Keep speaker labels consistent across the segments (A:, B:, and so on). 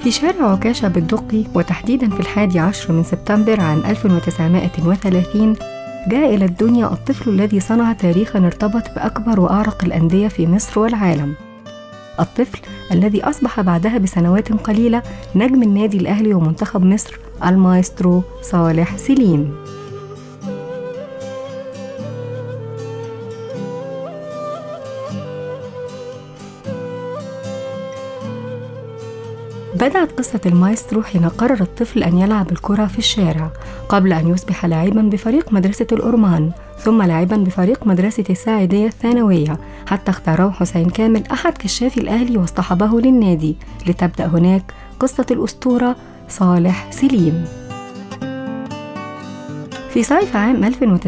A: في شارع عكاشة بالدقي وتحديدا في الحادي عشر من سبتمبر عام 1930 جاء إلى الدنيا الطفل الذي صنع تاريخا ارتبط بأكبر وأعرق الأندية في مصر والعالم الطفل الذي أصبح بعدها بسنوات قليلة نجم النادي الأهلي ومنتخب مصر المايسترو صالح سليم بدأت قصة المايسترو حين قرر الطفل أن يلعب الكرة في الشارع قبل أن يصبح لاعبا بفريق مدرسة الأورمان ثم لاعبا بفريق مدرسة الساعدية الثانوية حتى اختاره حسين كامل أحد كشافي الأهلي واصطحبه للنادي لتبدأ هناك قصة الأسطورة صالح سليم في صيف عام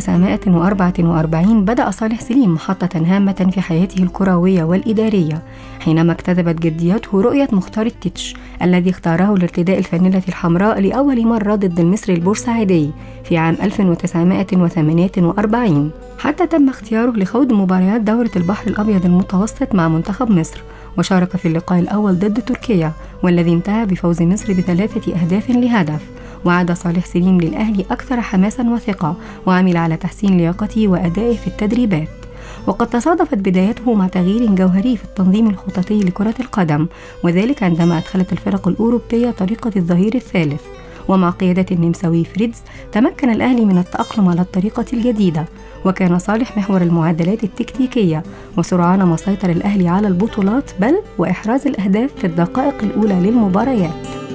A: 1944 بدأ صالح سليم محطة هامة في حياته الكروية والإدارية حينما اكتسبت جديته رؤية مختار التتش الذي اختاره لارتداء الفانلة الحمراء لأول مرة ضد المصري البورسعيدي في عام 1948 حتى تم اختياره لخوض مباريات دورة البحر الأبيض المتوسط مع منتخب مصر وشارك في اللقاء الأول ضد تركيا والذي انتهى بفوز مصر بثلاثة أهداف لهدف وعاد صالح سليم للأهلي أكثر حماسا وثقة وعمل على تحسين لياقته وأدائه في التدريبات وقد تصادفت بدايته مع تغيير جوهري في التنظيم الخططي لكرة القدم وذلك عندما أدخلت الفرق الأوروبية طريقة الظهير الثالث ومع قيادة النمساوي فريدز تمكن الأهلي من التأقلم على الطريقة الجديدة وكان صالح محور المعدلات التكتيكية وسرعان ما سيطر الأهلي على البطولات بل وإحراز الأهداف في الدقائق الأولى للمباريات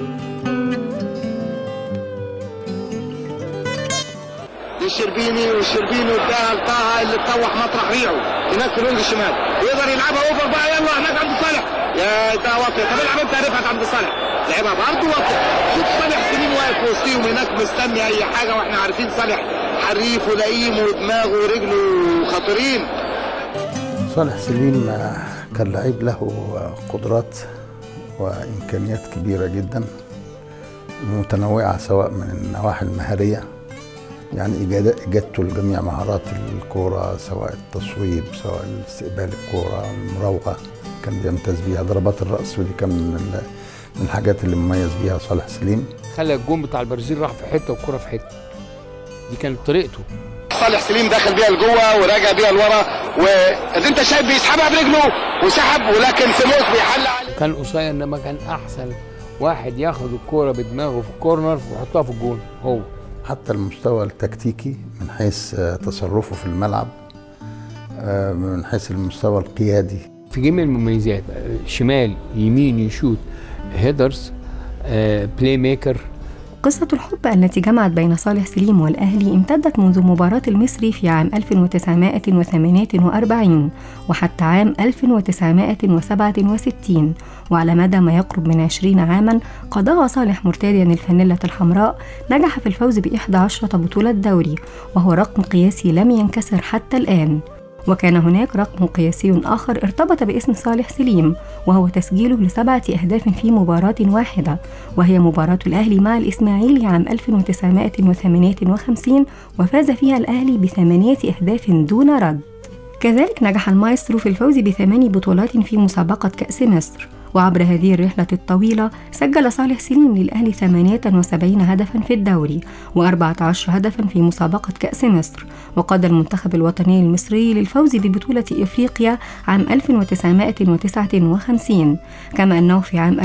B: الشربيني والشربيني اداها لطه اللي تطوح مطرح ريعه هناك في الوينج الشمال يقدر يلعبها اوفر بقى يلا هناك عند صالح يا انت واطيه طب العب انت رفعت عند صالح لعبها برضه واطيه شوف صالح سليم واقف وسطيهم هناك مستني اي حاجه واحنا عارفين صالح حريف ولئيم ودماغه ورجله خطيرين
C: صالح سليم كان لعيب له قدرات وامكانيات كبيره جدا متنوعه سواء من النواحي المهاريه يعني اجادته لجميع مهارات الكوره سواء التصويب سواء استقبال الكوره المراوغه كان بيمتاز بيها ضربات الراس ودي كان من من الحاجات اللي مميز بيها صالح سليم
D: خلى الجون بتاع البرازيل راح في حته والكوره في حته دي كانت طريقته
B: صالح سليم دخل بيها لجوه وراجع بيها لورا وانت شايف بيسحبها برجله وسحب ولكن سموث بيحل عليه
D: كان قصير انما كان احسن واحد ياخد الكوره بدماغه في الكورنر ويحطها في الجون هو
C: حتى المستوى التكتيكي من حيث تصرفه في الملعب من حيث المستوى القيادي
D: في جميع المميزات شمال يمين يشوت هيدرز بلاي ميكر
A: قصة الحب التي جمعت بين صالح سليم والأهلي امتدت منذ مباراة المصري في عام 1948 وحتى عام 1967 وعلى مدى ما يقرب من 20 عاما قضاها صالح مرتديا الفانيلة الحمراء نجح في الفوز بإحدى عشرة بطولة دوري وهو رقم قياسي لم ينكسر حتى الآن وكان هناك رقم قياسي آخر ارتبط باسم صالح سليم وهو تسجيله لسبعة أهداف في مباراة واحدة وهي مباراة الأهلي مع الإسماعيلي عام 1958 وفاز فيها الأهلي بثمانية أهداف دون رد كذلك نجح المايسترو في الفوز بثمان بطولات في مسابقة كأس مصر وعبر هذه الرحلة الطويلة سجل صالح سليم للأهلي 78 هدفا في الدوري و14 هدفا في مسابقة كأس مصر وقاد المنتخب الوطني المصري للفوز ببطولة إفريقيا عام 1959 كما أنه في عام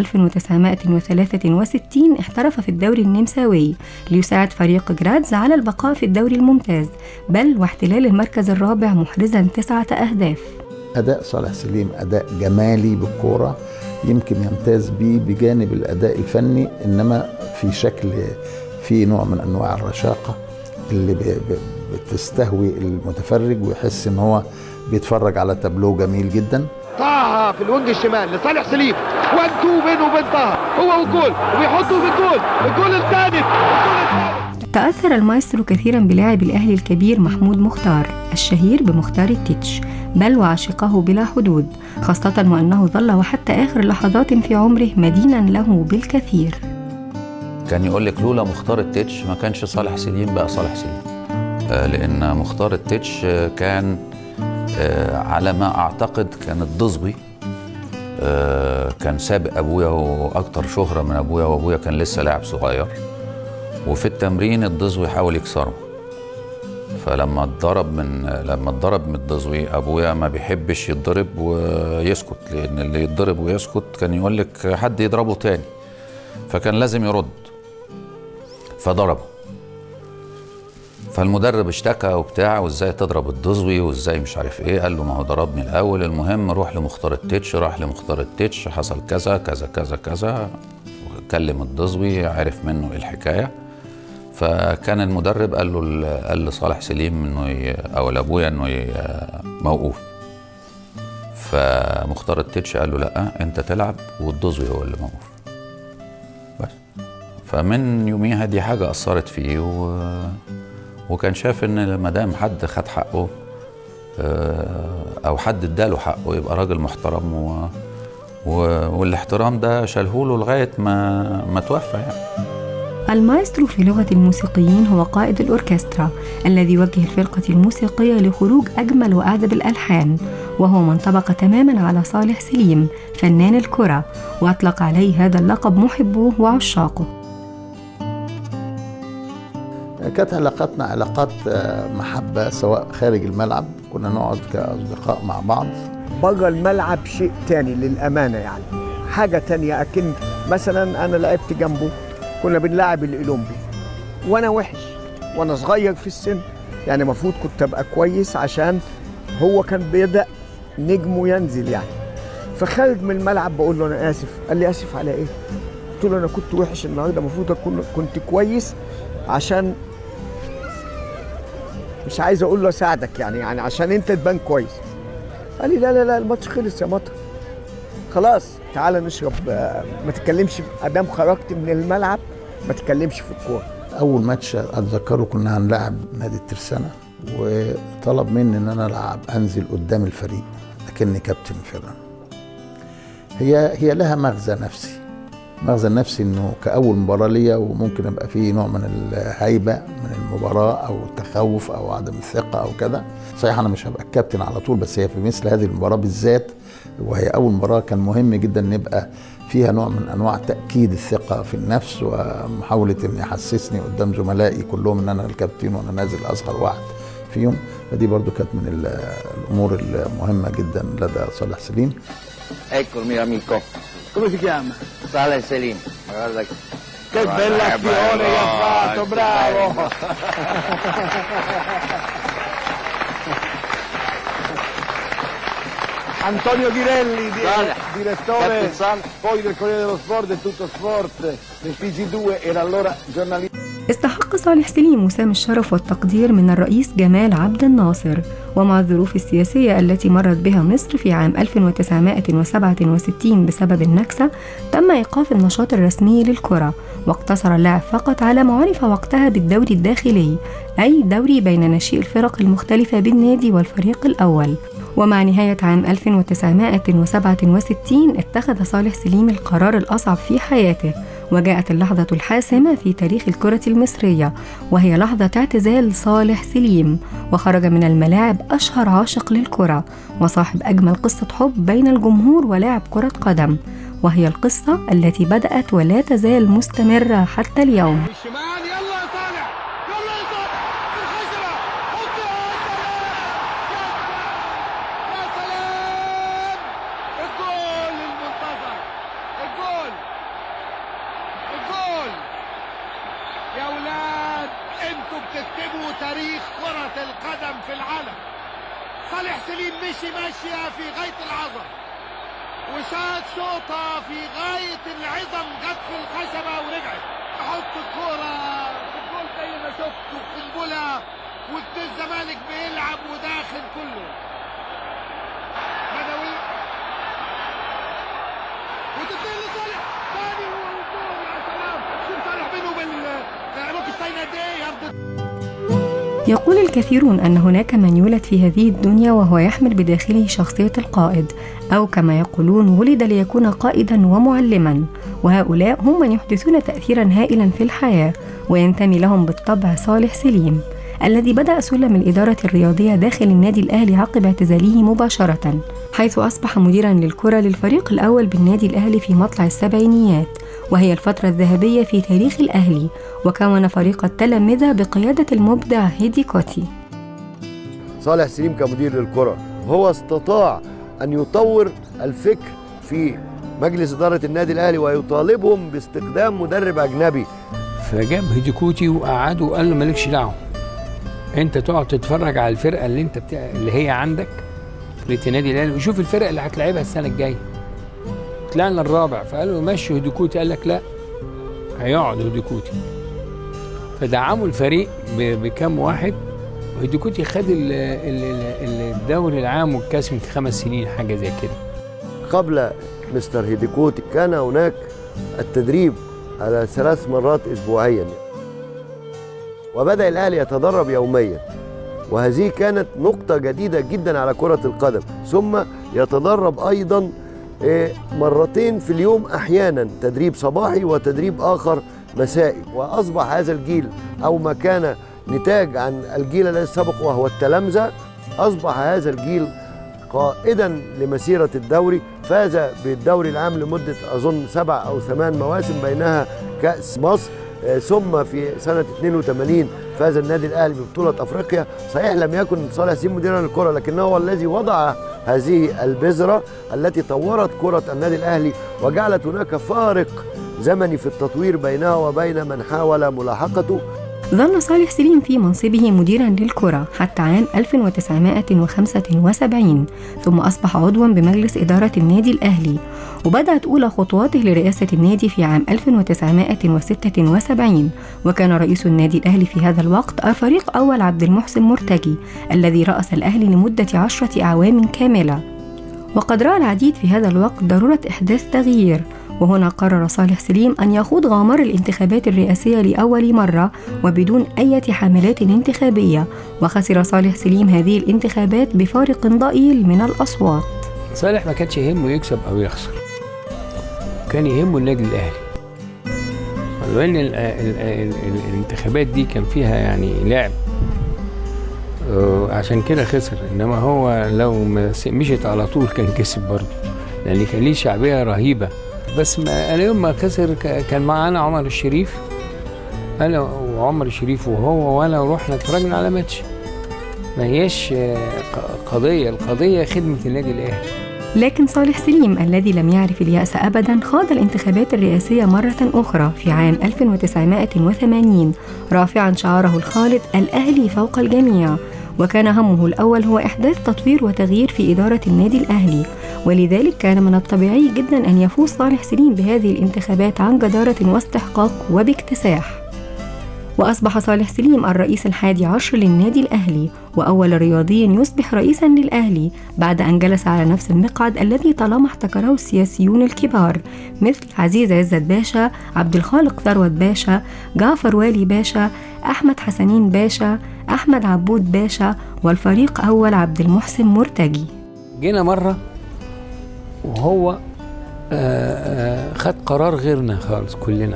A: 1963 احترف في الدوري النمساوي ليساعد فريق جرادز على البقاء في الدوري الممتاز بل واحتلال المركز الرابع محرزا تسعة أهداف
C: أداء صالح سليم أداء جمالي بالكورة يمكن يمتاز به بجانب الاداء الفني انما في شكل في نوع من انواع الرشاقه اللي بتستهوي المتفرج ويحس ان هو بيتفرج على تابلو جميل جدا
B: طه في الوينج الشمال لصالح سليم وان تو بينه وبين طه هو والجول وبيحطه في الجول الجول الثالث الجول الثالث
A: تأثر المايسترو كثيرا بلاعب الأهلي الكبير محمود مختار الشهير بمختار التتش بل وعشقه بلا حدود خاصة وأنه ظل وحتى آخر لحظات في عمره مدينا له بالكثير
E: كان يقول لك لولا مختار التتش ما كانش صالح سليم بقى صالح سليم آه لأن مختار التتش كان آه على ما أعتقد كان الضزبي آه، كان سابق ابويا واكتر شهره من ابويا وابويا كان لسه لاعب صغير وفي التمرين الضزوي حاول يكسره فلما اتضرب من لما اتضرب من الضزوي ابويا ما بيحبش يتضرب ويسكت لان اللي يتضرب ويسكت كان يقول لك حد يضربه تاني فكان لازم يرد فضربه فالمدرب اشتكى وبتاع وازاي تضرب الضزوي وازاي مش عارف ايه قال له ما هو ضربني الاول المهم روح لمختار التتش راح لمختار التتش حصل كذا كذا كذا كذا كلم الضزوي عرف منه ايه الحكايه فكان المدرب قال له قال لصالح سليم انه ي- او لابويا انه ي- موقوف فمختار التتش قال له لا انت تلعب والضزوي هو اللي موقوف بس فمن يوميها دي حاجه اثرت فيه و... وكان شاف ان ما دام حد خد حقه آه، او حد اداله حقه يبقى راجل محترم و... و... والاحترام ده شالهوله لغايه ما ما توفى يعني
A: المايسترو في لغة الموسيقيين هو قائد الأوركسترا الذي يوجه الفرقة الموسيقية لخروج أجمل وأعذب الألحان وهو من طبق تماما على صالح سليم فنان الكرة وأطلق عليه هذا اللقب محبوه وعشاقه
C: كانت علاقاتنا علاقات آه، محبة سواء خارج الملعب كنا نقعد كأصدقاء مع بعض
F: بره الملعب شيء تاني للأمانة يعني حاجة تانية أكن مثلا أنا لعبت جنبه كنا بنلعب الأولمبي وأنا وحش وأنا صغير في السن يعني المفروض كنت أبقى كويس عشان هو كان بيبدأ نجمه ينزل يعني فخارج من الملعب بقول له أنا آسف قال لي آسف على إيه؟ قلت له أنا كنت وحش النهاردة المفروض أكون كنت كويس عشان مش عايز أقول له أساعدك يعني يعني عشان أنت تبان كويس قال لي لا لا لا الماتش خلص يا مطر خلاص تعالى نشرب آه، ما تتكلمش ادام خرجت من الملعب ما تتكلمش في الكوره
C: أول ماتش أتذكره كنا هنلاعب نادي الترسانة وطلب مني إن أنا ألعب أنزل قدام الفريق لكني كابتن الفرقة هي هي لها مغزى نفسي مغزى نفسي إنه كأول مباراة ليا وممكن يبقى فيه نوع من الهيبة من المباراة أو التخوف أو عدم الثقة أو كده صحيح أنا مش هبقى الكابتن على طول بس هي في مثل هذه المباراة بالذات وهي أول مباراة كان مهم جدا نبقى فيها نوع من انواع تاكيد الثقه في النفس ومحاوله ان يحسسني قدام زملائي كلهم ان انا الكابتن وانا نازل اصغر واحد فيهم فدي برضو كانت من ال- الامور المهمه جدا لدى صالح سليم
B: Ecco il mio amico.
F: come si chiama
B: Sale Selim. Guarda che...
F: che bella
B: Eh,
F: azione che ha
B: bello,
F: fatto
B: che
F: bravo Antonio Ghirelli, di-
B: Sale.
F: direttore
B: Captain Sale.
F: poi del Corriere dello Sport e tutto sport del TG2 era allora giornalista
A: استحق صالح سليم وسام الشرف والتقدير من الرئيس جمال عبد الناصر ومع الظروف السياسية التي مرت بها مصر في عام 1967 بسبب النكسة تم إيقاف النشاط الرسمي للكرة واقتصر اللعب فقط على ما عرف وقتها بالدوري الداخلي أي دوري بين ناشئي الفرق المختلفة بالنادي والفريق الأول ومع نهاية عام 1967 اتخذ صالح سليم القرار الأصعب في حياته وجاءت اللحظة الحاسمة في تاريخ الكرة المصرية وهي لحظة اعتزال صالح سليم وخرج من الملاعب أشهر عاشق للكرة وصاحب أجمل قصة حب بين الجمهور ولاعب كرة قدم وهي القصة التي بدأت ولا تزال مستمرة حتى اليوم
B: الشمال يلا يا صالح يلا يا صالح الخشبة حط يا سلام يا سلام الجول المنتظر الجول الجول يا ولاد انتوا بتكتبوا تاريخ كرة القدم في العالم صالح سليم مشي ماشية في غاية العظم وشاط شوطة في غاية العظم جت في الخشبة ورجعت احط الكورة في الجول زي ما شفت وقنبلة وسط الزمالك بيلعب وداخل كله بدوي وتطير لصالح ثاني وجول يا سلام شوف صالح بينه وبين روكستاين قد ايه يرضي
A: يقول الكثيرون أن هناك من يولد في هذه الدنيا وهو يحمل بداخله شخصية القائد أو كما يقولون ولد ليكون قائدا ومعلما وهؤلاء هم من يحدثون تأثيرا هائلا في الحياة وينتمي لهم بالطبع صالح سليم الذي بدأ سلم الإدارة الرياضية داخل النادي الأهلي عقب اعتزاله مباشرة حيث أصبح مديرا للكرة للفريق الأول بالنادي الأهلي في مطلع السبعينيات وهي الفترة الذهبية في تاريخ الأهلي وكون فريق التلامذة بقيادة المبدع هيدي كوتي
G: صالح سليم كمدير للكرة هو استطاع أن يطور الفكر في مجلس إدارة النادي الأهلي ويطالبهم باستخدام مدرب أجنبي
D: فجاب هيديكوتي وقعده وقال له مالكش دعوه انت تقعد تتفرج على الفرقه اللي انت بتا... اللي هي عندك فرقه النادي الاهلي وشوف الفرقه اللي هتلعبها السنه الجايه طلعنا الرابع فقال له مشي هيديكوتي قال لك لا هيقعد هيديكوتي فدعموا الفريق ب... بكام واحد هيديكوتي خد ال... ال... ال- الدوري العام والكاس من خمس سنين حاجه زي كده
G: قبل مستر هيديكوتي كان هناك التدريب على ثلاث مرات اسبوعيا وبدا الاهلي يتدرب يوميا وهذه كانت نقطة جديدة جدا على كرة القدم ثم يتدرب أيضا إيه، مرتين في اليوم أحيانا تدريب صباحي وتدريب آخر مسائي وأصبح هذا الجيل أو ما كان نتاج عن الجيل الذي سبق وهو التلامذة أصبح هذا الجيل قائدا لمسيرة الدوري فاز بالدوري العام لمدة أظن سبع أو ثمان مواسم بينها كأس مصر آه، ثم في سنة 82 فاز النادي الأهلي ببطولة أفريقيا صحيح لم يكن صالح سليم مديرا للكرة لكنه هو الذي وضع هذه البذرة التي طورت كرة النادي الأهلي وجعلت هناك فارق زمني في التطوير بينه وبين من حاول ملاحقته
A: ظل صالح سليم في منصبه مديرا للكرة حتى عام 1975 ثم أصبح عضوا بمجلس إدارة النادي الأهلي وبدأت أولى خطواته لرئاسة النادي في عام 1976 وكان رئيس النادي الأهلي في هذا الوقت الفريق أول عبد المحسن مرتجي الذي رأس الأهلي لمدة عشرة أعوام كاملة وقد رأى العديد في هذا الوقت ضرورة إحداث تغيير وهنا قرر صالح سليم أن يخوض غامر الانتخابات الرئاسية لأول مرة وبدون أي حملات انتخابية وخسر صالح سليم هذه الانتخابات بفارق ضئيل من الأصوات
D: صالح ما كانش يهمه يكسب او يخسر كان يهمه النادي الاهلي ولو ان ال- ال- ال- ال- الانتخابات دي كان فيها يعني لعب آه، عشان كده خسر انما هو لو ما س- مشيت على طول كان كسب برضه لان كان ليه شعبيه رهيبه بس ما انا يوم ما خسر ك- كان معانا عمر الشريف انا وعمر الشريف وهو وانا رحنا اتفرجنا على ماتش ما هياش آه، ق- قضيه القضيه خدمه النادي الاهلي
A: لكن صالح سليم الذي لم يعرف اليأس أبدا خاض الانتخابات الرئاسية مرة أخرى في عام 1980 رافعا شعاره الخالد الأهلي فوق الجميع وكان همه الأول هو إحداث تطوير وتغيير في إدارة النادي الأهلي ولذلك كان من الطبيعي جدا أن يفوز صالح سليم بهذه الانتخابات عن جدارة واستحقاق وباكتساح وأصبح صالح سليم الرئيس الحادي عشر للنادي الأهلي وأول رياضي يصبح رئيسا للأهلي بعد أن جلس على نفس المقعد الذي طالما احتكره السياسيون الكبار مثل عزيز عزت باشا عبد الخالق ثروت باشا جعفر والي باشا أحمد حسنين باشا أحمد عبود باشا والفريق أول عبد المحسن مرتجي
D: جينا مرة وهو آه، آه، خد قرار غيرنا خالص كلنا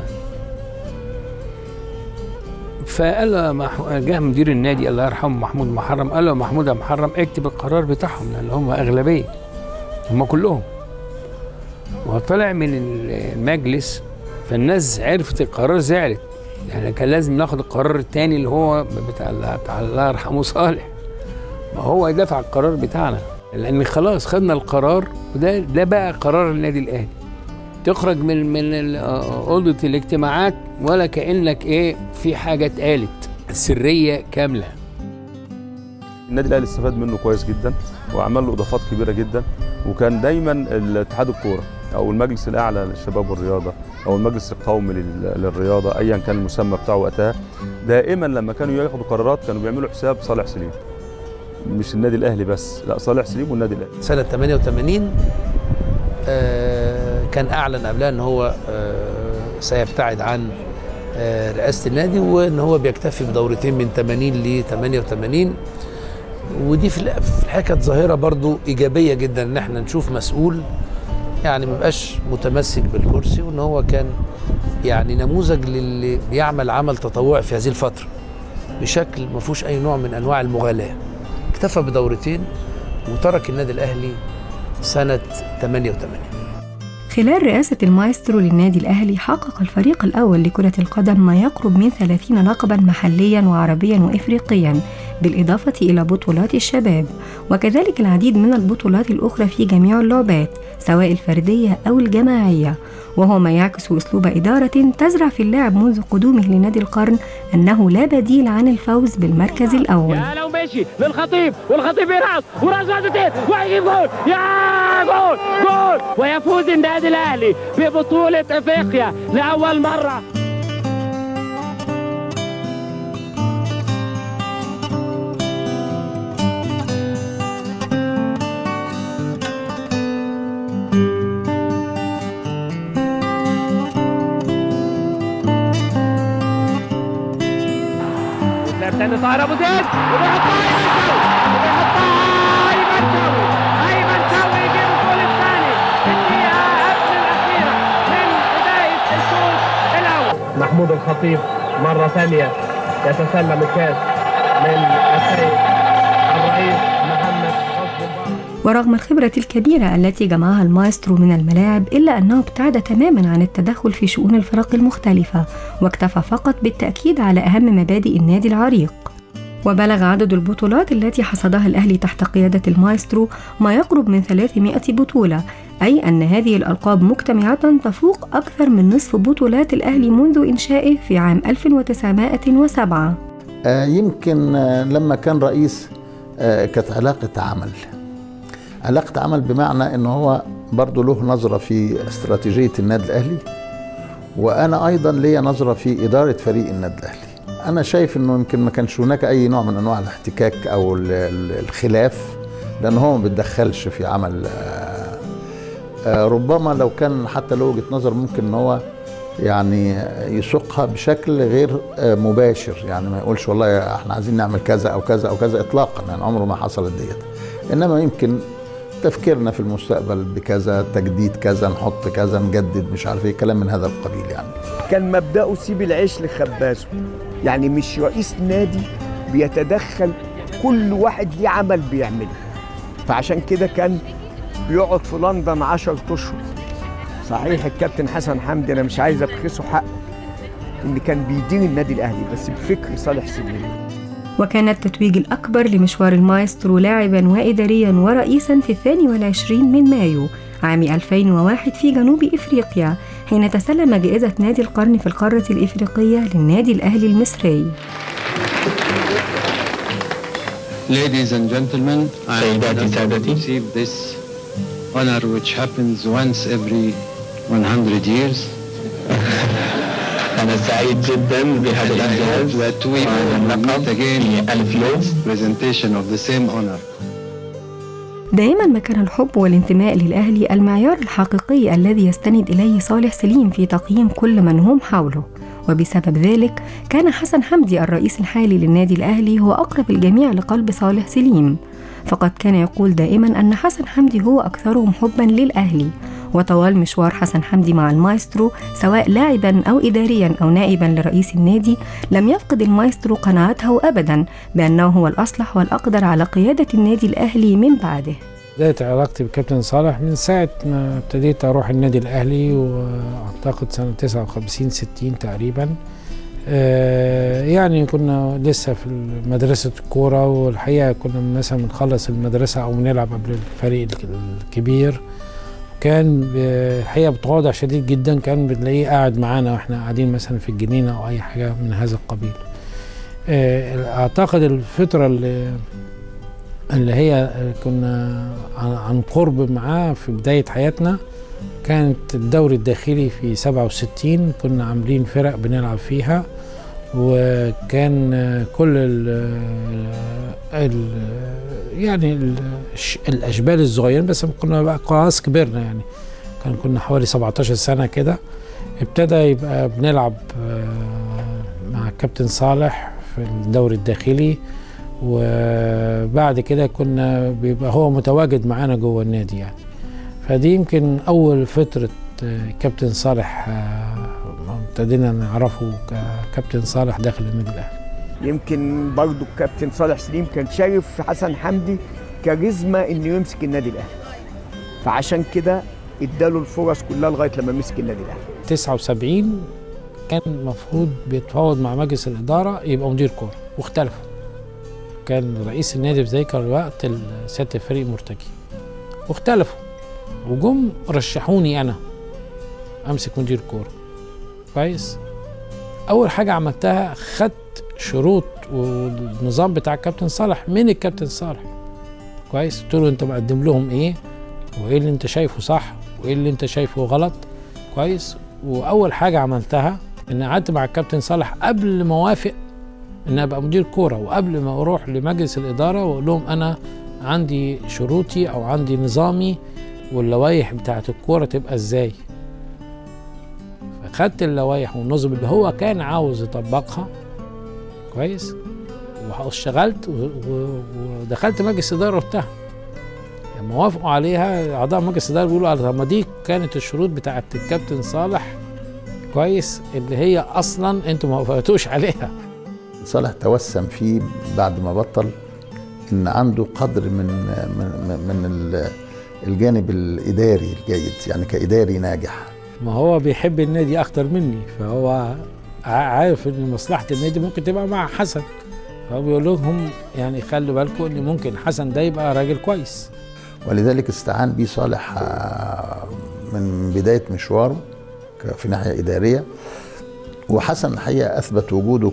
D: فقال له مح... جه مدير النادي الله يرحمه محمود محرم قال له محمود يا محرم اكتب القرار بتاعهم لان هم اغلبيه هم كلهم وطلع من المجلس فالناس عرفت القرار زعلت يعني كان لازم ناخد القرار التاني اللي هو بتاع الله بتاع الله يرحمه صالح ما هو يدافع القرار بتاعنا لان خلاص خدنا القرار وده ده بقى قرار النادي الاهلي تخرج من من ال- اوضه الاجتماعات ولا كانك ايه في حاجه اتقالت سريه كامله
H: النادي الاهلي استفاد منه كويس جدا وعمل له اضافات كبيره جدا وكان دايما الاتحاد الكوره او المجلس الاعلى للشباب والرياضه او المجلس القومي لل- للرياضه ايا كان المسمى بتاعه وقتها دائما لما كانوا ياخدوا قرارات كانوا بيعملوا حساب صالح سليم مش النادي الاهلي بس لا صالح سليم والنادي الاهلي
I: سنة 88 آه، كان أعلن قبلها أن هو آه، سيبتعد عن آه، رئاسة النادي وأن هو بيكتفي بدورتين من 80 ل 88 ودي في الح- في الحقيقة كانت ظاهرة برضو إيجابية جدا إن احنا نشوف مسؤول يعني مبقاش متمسك بالكرسي وأن هو كان يعني نموذج للي بيعمل عمل تطوعي في هذه الفترة بشكل ما فيهوش اي نوع من انواع المغالاه اكتفى بدورتين وترك النادي الاهلي سنه 88
A: خلال رئاسة المايسترو للنادي الأهلي حقق الفريق الأول لكرة القدم ما يقرب من 30 لقبا محليا وعربيا وإفريقيا بالإضافة إلى بطولات الشباب وكذلك العديد من البطولات الأخرى في جميع اللعبات سواء الفردية أو الجماعية وهو ما يعكس أسلوب إدارة تزرع في اللاعب منذ قدومه لنادي القرن أنه لا بديل عن الفوز بالمركز الأول
J: يا لو ماشي للخطيب والخطيب يرقص وراس واحدتين وهيجيب جول يا جول جول ويفوز النادي الاهلي ببطوله افريقيا لاول مره تاني طاهر ابو زيد وبيحطها ايمن شوقي ايمن شوقي يجيب الجول الثاني في الدقيقه قبل الاخيره من بدايه الشوط الاول محمود الخطيب مره ثانيه يتسلم الكاس من السيد الرئيس محمد حسني مبارك
A: ورغم الخبرة الكبيرة التي جمعها المايسترو من الملاعب إلا أنه ابتعد تماما عن التدخل في شؤون الفرق المختلفة واكتفى فقط بالتأكيد على أهم مبادئ النادي العريق وبلغ عدد البطولات التي حصدها الأهلي تحت قيادة المايسترو ما يقرب من 300 بطولة أي أن هذه الألقاب مجتمعة تفوق أكثر من نصف بطولات الأهلي منذ إنشائه في عام 1907
C: آه، يمكن آه، لما كان رئيس آه، كانت علاقة عمل علاقة عمل بمعنى ان هو برضه له نظرة في استراتيجية النادي الأهلي وأنا أيضا ليا نظرة في إدارة فريق النادي الأهلي أنا شايف إنه يمكن ما كانش هناك أي نوع من أنواع الاحتكاك أو ال- ال- الخلاف لأن هو ما بيتدخلش في عمل آه، آه، ربما لو كان حتى له وجهة نظر ممكن إن هو يعني يسوقها بشكل غير آه، مباشر يعني ما يقولش والله احنا عايزين نعمل كذا او كذا او كذا اطلاقا يعني عمره ما حصلت ديت انما يمكن تفكيرنا في المستقبل بكذا تجديد كذا نحط كذا نجدد مش عارف ايه كلام من هذا القبيل يعني
F: كان مبدأه سيب العيش لخبازه يعني مش رئيس نادي بيتدخل كل واحد ليه عمل بيعمله فعشان كده كان بيقعد في لندن 10 اشهر صحيح الكابتن حسن حمدي انا مش عايز ابخسه حقه ان كان بيدير النادي الاهلي بس بفكر صالح سليم
A: وكان التتويج الأكبر لمشوار المايسترو لاعبا وإداريا ورئيسا في الثاني والعشرين من مايو عام 2001 في جنوب إفريقيا حين تسلم جائزة نادي القرن في القارة الإفريقية للنادي الأهلي المصري
K: Ladies and gentlemen, I am honored to receive this honor which happens once every 100 years. أنا سعيد جدا بهذا الإنجاز that we will meet again ألف يوم presentation of the same honor.
A: دائما ما كان الحب والانتماء للأهلي المعيار الحقيقي الذي يستند إليه صالح سليم في تقييم كل من هم حوله وبسبب ذلك كان حسن حمدي الرئيس الحالي للنادي الأهلي هو أقرب الجميع لقلب صالح سليم فقد كان يقول دائما أن حسن حمدي هو أكثرهم حبا للأهلي وطوال مشوار حسن حمدي مع المايسترو سواء لاعبا أو إداريا أو نائبا لرئيس النادي لم يفقد المايسترو قناعته أبدا بأنه هو الأصلح والأقدر على قيادة النادي الأهلي من بعده
L: بداية علاقتي بكابتن صالح من ساعة ما ابتديت أروح النادي الأهلي وأعتقد سنة 59 60 تقريبا آه، يعني كنا لسه في مدرسة الكورة والحقيقة كنا مثلا بنخلص المدرسة أو نلعب قبل الفريق الكبير كان ب- الحقيقة بتواضع شديد جدا كان بنلاقيه قاعد معانا واحنا قاعدين مثلا في الجنينة أو أي حاجة من هذا القبيل آه، أعتقد الفترة اللي اللي هي كنا عن عن قرب معاه في بداية حياتنا كانت الدوري الداخلي في 67 كنا عاملين فرق بنلعب فيها وكان كل ال ال يعني ال الاشبال الصغيرين بس كنا بقى خلاص كبرنا يعني كان كنا حوالي 17 سنه كده ابتدى يبقى بنلعب آه، مع كابتن صالح في الدوري الداخلي وبعد كده كنا بيبقى هو متواجد معانا جوه النادي يعني فدي يمكن اول فتره آه، كابتن صالح آه، ابتدينا نعرفه ككابتن صالح داخل النادي الاهلي
F: يمكن برضو الكابتن صالح سليم كان شايف في حسن حمدي كاريزما انه يمسك النادي الاهلي فعشان كده اداله الفرص كلها لغايه لما مسك النادي الاهلي
L: 79 كان المفروض بيتفاوض مع مجلس الإدارة يبقى مدير كورة واختلفوا كان رئيس النادي في ذلك الوقت سيادة الفريق مرتجي واختلفوا وجم رشحوني أنا أمسك مدير كورة كويس أول حاجة عملتها خدت شروط والنظام بتاع الكابتن صالح من الكابتن صالح كويس قلت له أنت مقدم لهم إيه وإيه اللي أنت شايفه صح وإيه اللي أنت شايفه غلط كويس واول حاجه عملتها ان قعدت مع الكابتن صالح قبل ما اوافق ان ابقى مدير كوره وقبل ما اروح لمجلس الاداره واقول لهم انا عندي شروطي او عندي نظامي واللوائح بتاعت الكوره تبقى ازاي فخدت اللوائح والنظم اللي هو كان عاوز يطبقها كويس واشتغلت ودخلت مجلس اداره وقتها لما وافقوا عليها اعضاء مجلس الاداره بيقولوا طب ما دي كانت الشروط بتاعت الكابتن صالح كويس اللي هي اصلا انتوا ما وافقتوش عليها
C: صالح توسم فيه بعد ما بطل ان عنده قدر من من من الجانب الاداري الجيد يعني كاداري ناجح
L: ما هو بيحب النادي اكتر مني فهو عارف ان مصلحه النادي ممكن تبقى مع حسن فهو بيقول لهم يعني خلوا بالكم ان ممكن حسن ده يبقى راجل كويس
C: ولذلك استعان بيه صالح من بداية مشواره في ناحية إدارية وحسن الحقيقة أثبت وجوده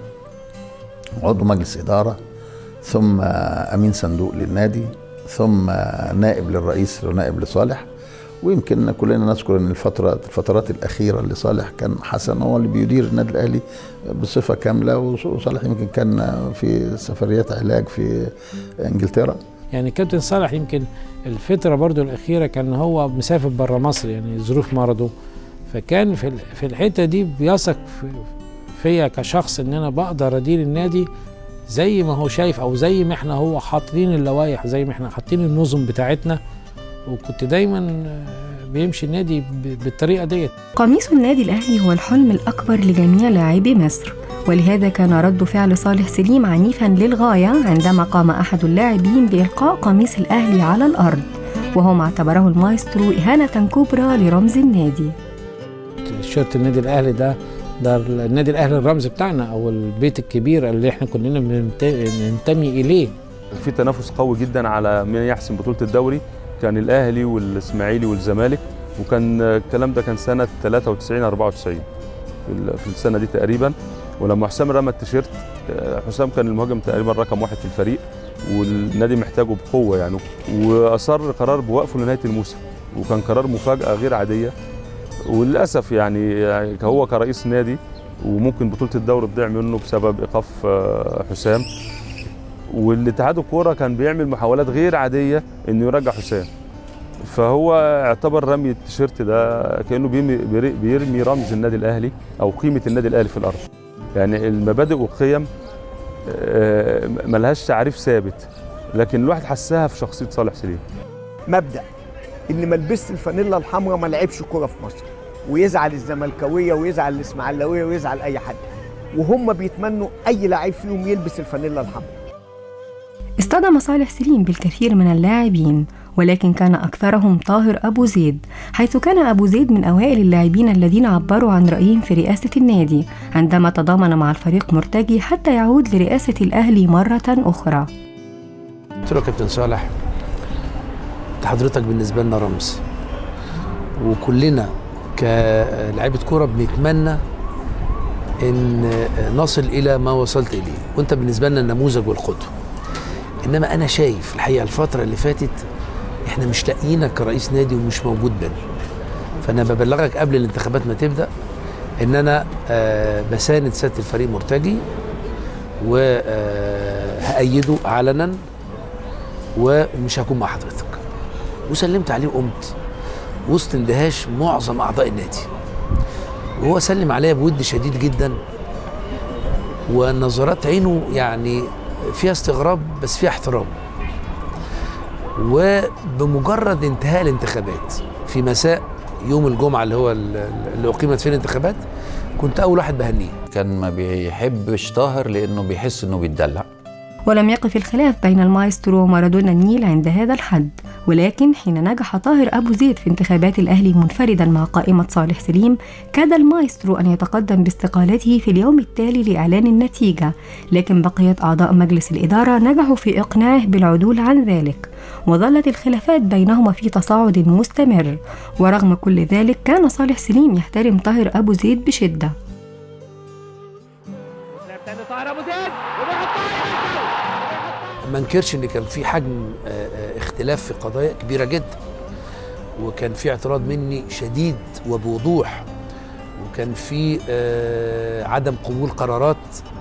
C: كعضو مجلس إدارة ثم أمين صندوق للنادي ثم نائب للرئيس ونائب لصالح ويمكن كلنا نذكر ان الفتره الفترات الاخيره لصالح كان حسن هو اللي بيدير النادي الاهلي بصفه كامله وصالح يمكن كان في سفريات علاج في انجلترا
L: يعني كابتن صالح يمكن الفتره برضو الاخيره كان هو مسافر بره مصر يعني ظروف مرضه فكان في في الحته دي بيثق فيا كشخص ان انا بقدر ادير النادي زي ما هو شايف او زي ما احنا هو حاطين اللوائح زي ما احنا حاطين النظم بتاعتنا وكنت دايما بيمشي النادي بالطريقه ديت
A: قميص النادي الاهلي هو الحلم الاكبر لجميع لاعبي مصر ولهذا كان رد فعل صالح سليم عنيفا للغايه عندما قام احد اللاعبين بالقاء قميص الاهلي على الارض وهو ما اعتبره المايسترو اهانه كبرى لرمز النادي
L: شيرت النادي الاهلي ده ده النادي الاهلي الرمز بتاعنا او البيت الكبير اللي احنا كلنا بننتمي اليه
H: في تنافس قوي جدا على من يحسم بطوله الدوري كان الاهلي والاسماعيلي والزمالك وكان الكلام ده كان سنه 93 94 في السنه دي تقريبا ولما حسام رمى التيشيرت حسام كان المهاجم تقريبا رقم واحد في الفريق والنادي محتاجه بقوه يعني واصر قرار بوقفه لنهايه الموسم وكان قرار مفاجاه غير عاديه وللاسف يعني هو كرئيس نادي وممكن بطوله الدوري تضيع منه بسبب ايقاف حسام والاتحاد الكوره كان بيعمل محاولات غير عاديه انه يرجع حسام فهو اعتبر رمي التيشيرت ده كانه بيرمي, بيرمي رمز النادي الاهلي او قيمه النادي الاهلي في الارض يعني المبادئ والقيم ملهاش تعريف ثابت لكن الواحد حسها في شخصيه صالح سليم
F: مبدا ان ما لبست الفانيلا الحمراء ما لعبش كوره في مصر ويزعل الزملكاويه ويزعل الاسماعيلاويه ويزعل اي حد وهم بيتمنوا اي لعيب فيهم يلبس الفانيلا الحمراء
A: اصطدم صالح سليم بالكثير من اللاعبين ولكن كان أكثرهم طاهر أبو زيد حيث كان أبو زيد من أوائل اللاعبين الذين عبروا عن رأيهم في رئاسة النادي عندما تضامن مع الفريق مرتجي حتى يعود لرئاسة الأهلي مرة أخرى
I: قلت له كابتن صالح حضرتك بالنسبة لنا رمز وكلنا كلاعيبة كورة بنتمنى ان نصل الى ما وصلت اليه وانت بالنسبه لنا النموذج والقدوه انما انا شايف الحقيقه الفتره اللي فاتت احنا مش لاقيينك كرئيس نادي ومش موجود بينا فانا ببلغك قبل الانتخابات ما تبدا ان انا آه بساند سياده الفريق مرتجي وهأيده علنا ومش هكون مع حضرتك وسلمت عليه وقمت وسط اندهاش معظم اعضاء النادي وهو سلم عليا بود شديد جدا ونظرات عينه يعني فيها استغراب بس فيها احترام وبمجرد انتهاء الانتخابات في مساء يوم الجمعه اللي هو اللي اقيمت فيه الانتخابات كنت اول واحد بهنيه
E: كان ما بيحبش طاهر لانه بيحس انه بيتدلع
A: ولم يقف الخلاف بين المايسترو ومارادونا النيل عند هذا الحد ولكن حين نجح طاهر أبو زيد في انتخابات الأهلي منفردا مع قائمة صالح سليم كاد المايسترو أن يتقدم باستقالته في اليوم التالي لإعلان النتيجة لكن بقية أعضاء مجلس الإدارة نجحوا في إقناعه بالعدول عن ذلك وظلت الخلافات بينهما في تصاعد مستمر ورغم كل ذلك كان صالح سليم يحترم طاهر أبو زيد بشدة
J: طاهر ابو زيد
I: ما انكرش ان كان في حجم آه، آه، اختلاف في قضايا كبيره جدا وكان في اعتراض مني شديد وبوضوح وكان في آه، عدم قبول قرارات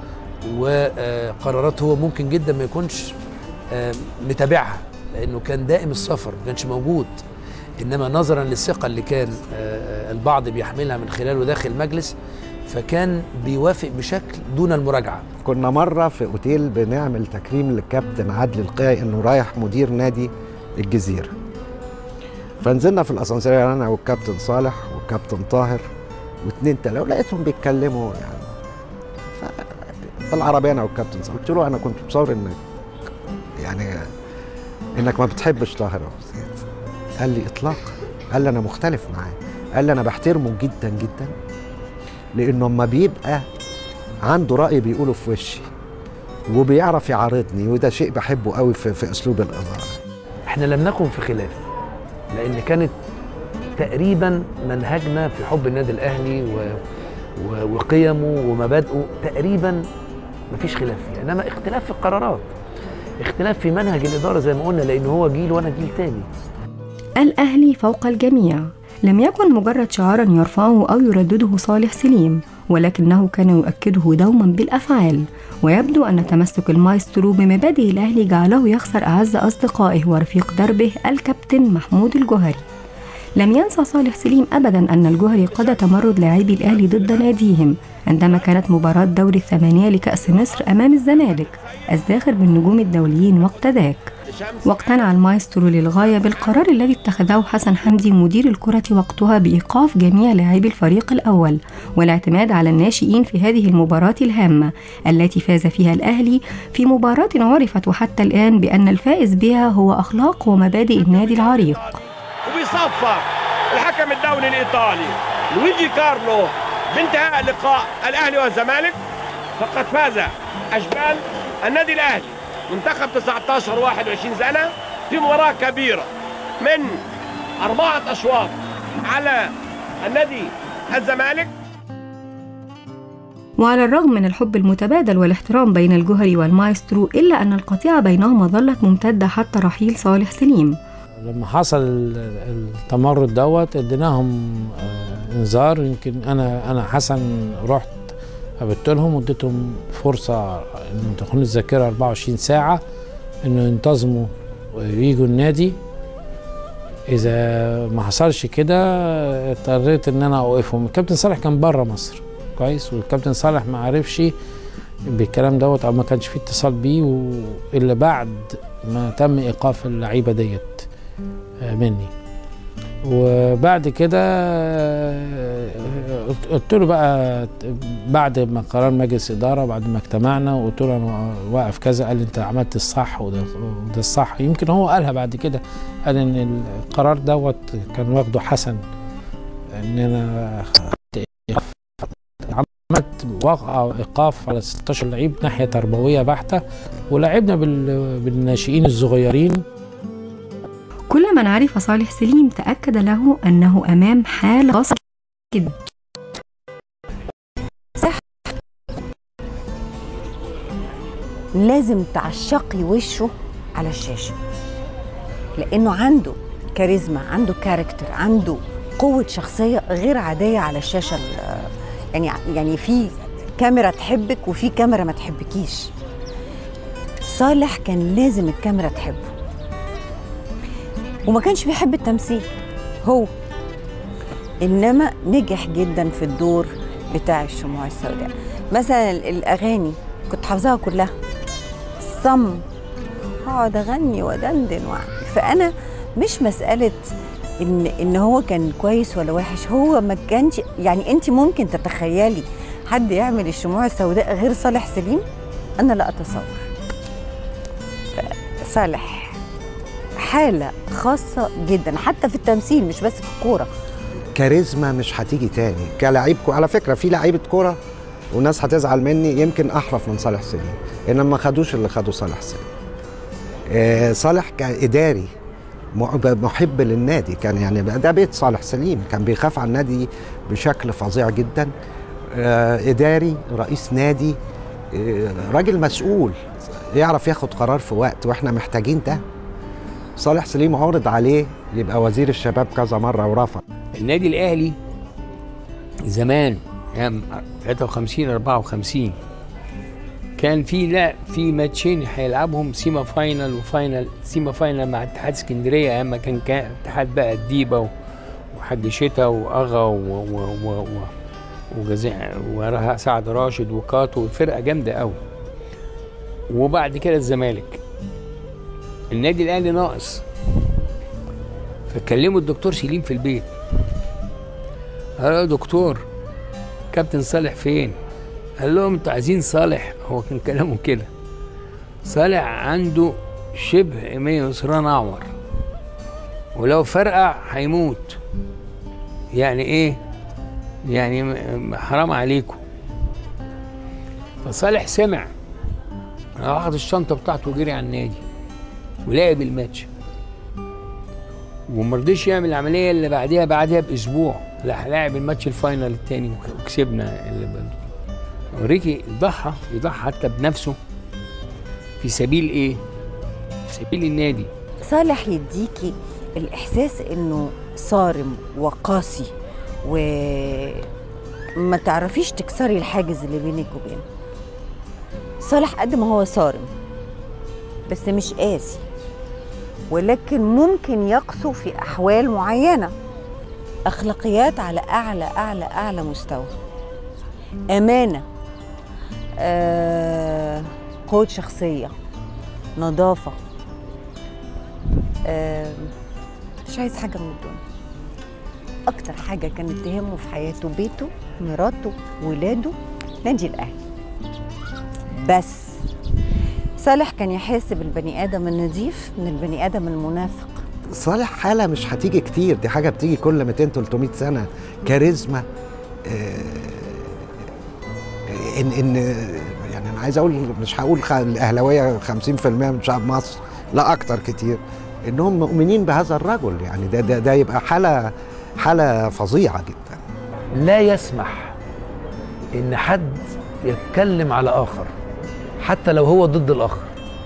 I: وقرارات هو ممكن جدا ما يكونش آه، متابعها لانه كان دائم السفر ما كانش موجود انما نظرا للثقه اللي كان آه، البعض بيحملها من خلاله داخل المجلس فكان بيوافق بشكل دون المراجعه
M: كنا مرة في أوتيل بنعمل تكريم للكابتن عادل القيعي إنه رايح مدير نادي الجزيرة فنزلنا في الأسانسير أنا والكابتن صالح والكابتن طاهر واتنين تلاته ولقيتهم بيتكلموا يعني ف- في العربية أنا والكابتن صالح قلت له أنا كنت مصور إنك يعني إنك ما بتحبش طاهر أبو زيد قال لي إطلاقا قال لي أنا مختلف معاه قال لي أنا بحترمه جدا جدا لأنه أما بيبقى عنده رأي بيقوله في وشي وبيعرف يعارضني وده شيء بحبه قوي في, في أسلوب الإدارة
I: احنا لم نكن في خلاف لان كانت تقريبا منهجنا في حب النادي الاهلي و... و... وقيمه ومبادئه تقريبا مفيش خلاف فيها انما اختلاف في القرارات اختلاف في منهج الاداره زي ما قلنا لان هو جيل وانا جيل تاني
A: الأهلي فوق الجميع لم يكن مجرد شعارا يرفعه أو يردده صالح سليم ولكنه كان يؤكده دوما بالأفعال ويبدو أن تمسك المايسترو بمبادئ الأهلي جعله يخسر أعز أصدقائه ورفيق دربه الكابتن محمود الجوهري لم ينسى صالح سليم أبدا أن الجوهري قاد تمرد لاعبي الأهلي ضد ناديهم عندما كانت مباراة دوري الثمانية لكأس مصر أمام الزمالك الزاخر بالنجوم الدوليين وقت ذاك واقتنع المايسترو للغاية بالقرار الذي اتخذه حسن حمدي مدير الكرة وقتها بإيقاف جميع لاعبي الفريق الأول والاعتماد على الناشئين في هذه المباراة الهامة التي فاز فيها الأهلي في مباراة عرفت وحتى الآن بأن الفائز بها هو أخلاق ومبادئ النادي العريق
J: وبيصفر الحكم الدولي الايطالي لويجي كارلو بانتهاء لقاء الاهلي والزمالك فقد فاز اشبال النادي الاهلي منتخب 19 21 سنه في مباراه كبيره من اربعه اشواط على النادي الزمالك
A: وعلى الرغم من الحب المتبادل والاحترام بين الجوهري والمايسترو إلا أن القطيعة بينهما ظلت ممتدة حتى رحيل صالح سليم
L: لما حصل ال- التمرد دوت اديناهم آه، انذار يمكن انا انا حسن رحت قابلت لهم واديتهم فرصه ان تكون الذاكره 24 ساعه انه ينتظموا وييجوا النادي اذا ما حصلش كده اضطريت ان انا اوقفهم الكابتن صالح كان بره مصر كويس والكابتن صالح ما عرفش بالكلام دوت او ما كانش فيه اتصال بيه و- الا بعد ما تم ايقاف اللعيبه ديت آه، مني وبعد كده آه، قلت- قلت له بقى بعد ما قرار مجلس اداره بعد ما اجتمعنا وقلت له انا واقف كذا قال لي انت عملت الصح وده وده الصح يمكن هو قالها بعد كده قال ان القرار دوت كان واخده حسن ان انا عملت وقع ايقاف على 16 لعيب ناحيه تربويه بحته ولعبنا بال- بالناشئين الصغيرين
A: كل من عرف صالح سليم تأكد له أنه أمام حالة خاصة جدا
N: لازم تعشقي وشه على الشاشه لانه عنده كاريزما عنده كاركتر عنده قوه شخصيه غير عاديه على الشاشه ال- يعني يعني في كاميرا تحبك وفي كاميرا ما تحبكيش صالح كان لازم الكاميرا تحبه وما كانش بيحب التمثيل هو انما نجح جدا في الدور بتاع الشموع السوداء مثلا الاغاني كنت حافظاها كلها صم اقعد اغني ودندن واعمل فانا مش مساله ان ان هو كان كويس ولا وحش هو ما كانش يعني انت ممكن تتخيلي حد يعمل الشموع السوداء غير صالح سليم انا لا اتصور ف- صالح حاله خاصه جدا حتى في التمثيل مش بس في الكوره
M: كاريزما مش هتيجي تاني كلاعب كو... على فكره في لعيبه كوره والناس هتزعل مني يمكن احرف من صالح سليم انما ما خدوش اللي خدوا صالح سليم آه صالح كاداري مع- محب للنادي كان يعني ده بيت صالح سليم كان بيخاف على النادي بشكل فظيع جدا آه اداري رئيس نادي آه راجل مسؤول يعرف ياخد قرار في وقت واحنا محتاجين ده صالح سليم عرض عليه يبقى وزير الشباب كذا مره ورفض
D: النادي الاهلي زمان ايام 53 54 كان في لا في ماتشين هيلعبهم سيما فاينل وفاينل سيما فاينل مع اتحاد اسكندريه ايام ما كان كان اتحاد بقى الديبه و- وحاج شتا واغا و- و- و- و- وجزاء وراها سعد راشد وكاتو فرقه جامده قوي وبعد كده الزمالك النادي الاهلي ناقص فكلموا الدكتور سليم في البيت قال له يا دكتور كابتن صالح فين قال لهم انتوا عايزين صالح هو كان كلامه كده صالح عنده شبه ايمية نصران اعور ولو فرقع هيموت يعني ايه يعني م- حرام عليكم فصالح سمع راح اخد الشنطه بتاعته وجري على النادي ولعب الماتش وما رضيش يعمل العمليه اللي بعديها بعدها باسبوع لا لاعب الماتش الفاينل التاني وكسبنا اللي بعده. اوريكي ضحى يضحى حتى بنفسه في سبيل ايه؟ في سبيل النادي
N: صالح يديكي الإحساس إنه صارم وقاسي وما تعرفيش تكسري الحاجز اللي بينك وبينه صالح قد ما هو صارم بس مش قاسي ولكن ممكن يقسو في أحوال معينة أخلاقيات على أعلى أعلى أعلى مستوى أمانة آه، قوة شخصية نظافة آه، مش عايز حاجة من الدنيا أكتر حاجة كانت تهمه في حياته بيته مراته ولاده نادي الأهلي بس صالح كان يحاسب البني آدم النظيف من البني آدم المنافق
M: صالح حاله مش هتيجي كتير دي حاجه بتيجي كل 200 300 سنه كاريزما آه، ان ان يعني انا عايز اقول مش هقول خ- الاهلاويه 50% من شعب مصر لا اكتر كتير انهم مؤمنين بهذا الرجل يعني ده ده, ده يبقى حاله حاله فظيعه جدا
I: لا يسمح ان حد يتكلم على اخر حتى لو هو ضد الاخر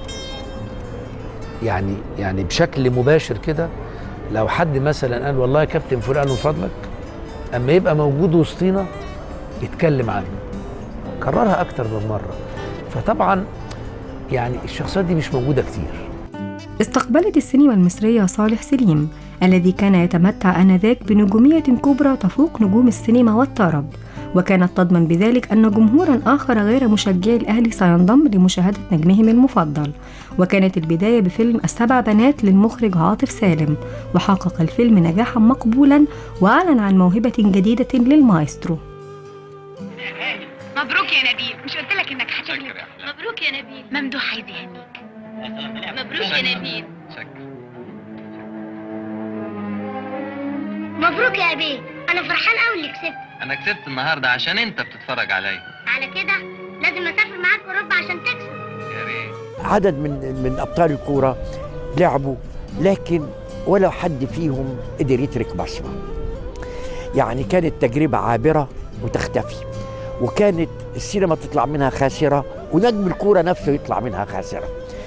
I: يعني يعني بشكل مباشر كده لو حد مثلا قال والله يا كابتن فلان من فضلك اما يبقى موجود وسطينا يتكلم عنه كررها اكتر من مره فطبعا يعني الشخصيات دي مش موجوده كتير
A: استقبلت السينما المصرية صالح سليم الذي كان يتمتع آنذاك بنجومية كبرى تفوق نجوم السينما والطرب وكانت تضمن بذلك أن جمهورا آخر غير مشجعي الأهلي سينضم لمشاهدة نجمهم المفضل وكانت البداية بفيلم السبع بنات للمخرج عاطف سالم وحقق الفيلم نجاحا مقبولا وأعلن عن موهبة جديدة للمايسترو
O: مبروك يا نبيل مش قلت لك انك هتغلب مبروك يا نبيل ممدوح عايز يهنيك مبروك يا نبيل
P: مبروك يا ابي انا فرحان قوي اللي كسبت
K: انا كسبت النهارده عشان انت بتتفرج عليا
P: على كده لازم اسافر معاك اوروبا عشان تكسب
K: يا ريت
Q: عدد من من ابطال الكوره لعبوا لكن ولا حد فيهم قدر يترك بصمه يعني كانت تجربه عابره وتختفي وكانت السينما تطلع منها خاسره ونجم الكوره نفسه يطلع منها خاسره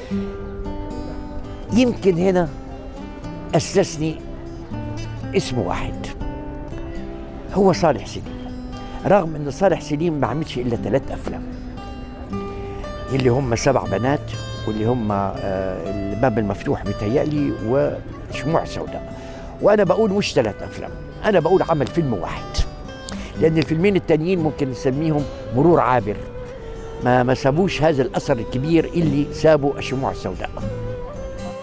Q: يمكن هنا اسسني اسم واحد هو صالح سليم رغم ان صالح سليم ما عملش الا ثلاث افلام اللي هم سبع بنات واللي هم آه، الباب المفتوح بيتهيألي وشموع سوداء وانا بقول مش ثلاث افلام انا بقول عمل فيلم واحد لان الفيلمين التانيين ممكن نسميهم مرور عابر ما ما سابوش هذا الاثر الكبير اللي سابه الشموع السوداء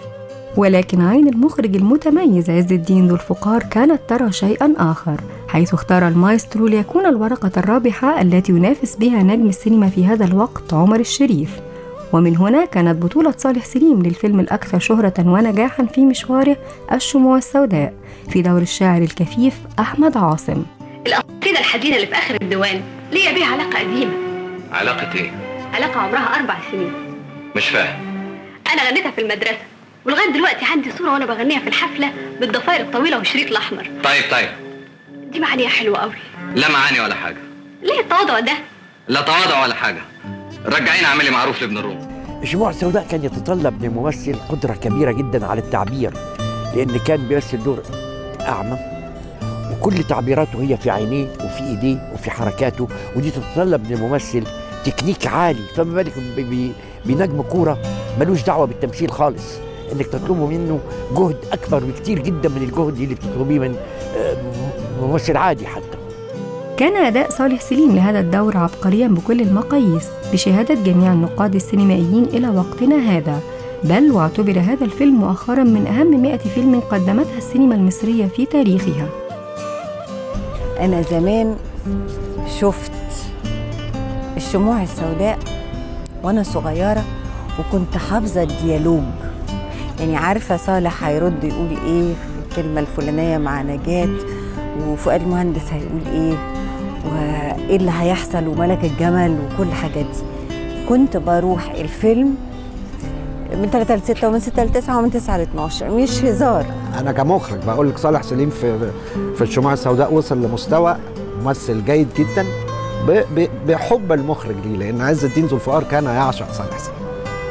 A: ولكن عين المخرج المتميز عز الدين ذو الفقار كانت ترى شيئا آخر حيث اختار المايسترو ليكون الورقة الرابحة التي ينافس بها نجم السينما في هذا الوقت عمر الشريف ومن هنا كانت بطولة صالح سليم للفيلم الأكثر شهرة ونجاحا في مشواره الشموع السوداء في دور الشاعر الكفيف أحمد عاصم
R: القصيدة الحزينة اللي في آخر الديوان ليا بيها علاقة قديمة
K: علاقة ايه؟
R: علاقة عمرها أربع سنين
K: مش فاهم
R: أنا غنيتها في المدرسة ولغاية دلوقتي عندي صورة وأنا بغنيها في الحفلة بالضفاير الطويلة والشريط الأحمر
K: طيب طيب
R: دي معانيها حلوة قوي
K: لا معاني ولا حاجة
R: ليه التواضع ده؟
K: لا تواضع ولا حاجة رجعينا اعملي معروف لابن الروم
Q: الشموع السوداء كان يتطلب للممثل قدرة كبيرة جدا على التعبير لأن كان بيمثل دور أعمى وكل تعبيراته هي في عينيه وفي إيديه وفي حركاته ودي تتطلب للممثل تكنيك عالي فما بالك ب- ب- بنجم كورة ملوش دعوة بالتمثيل خالص انك تطلبه منه جهد اكبر بكتير جدا من الجهد اللي بتطلبيه من آه، ممثل عادي حتى
A: كان أداء صالح سليم لهذا الدور عبقريا بكل المقاييس بشهادة جميع النقاد السينمائيين إلى وقتنا هذا بل واعتبر هذا الفيلم مؤخرا من أهم 100 فيلم قدمتها السينما المصرية في تاريخها
N: أنا زمان شفت الشموع السوداء وأنا صغيرة وكنت حافظة الديالوج يعني عارفة صالح هيرد يقول إيه في الكلمة الفلانية مع نجاة وفؤاد المهندس هيقول إيه وإيه اللي هيحصل وملك الجمل وكل الحاجات دي كنت بروح الفيلم من 3 ل 6 ومن 6 ل 9 ومن 9 ل 12 مش هزار
M: انا كمخرج بقول لك صالح سليم في في الشموع السوداء وصل لمستوى ممثل جيد جدا ب- ب- بحب المخرج ليه لان عز الدين ذو الفقار كان يعشق صالح سليم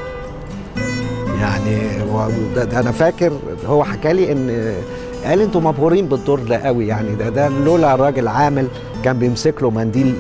M: يعني هو ده, ده انا فاكر هو حكى لي ان قال انتوا مبهورين بالدور ده قوي يعني ده ده لولا الراجل عامل كان بيمسك له منديل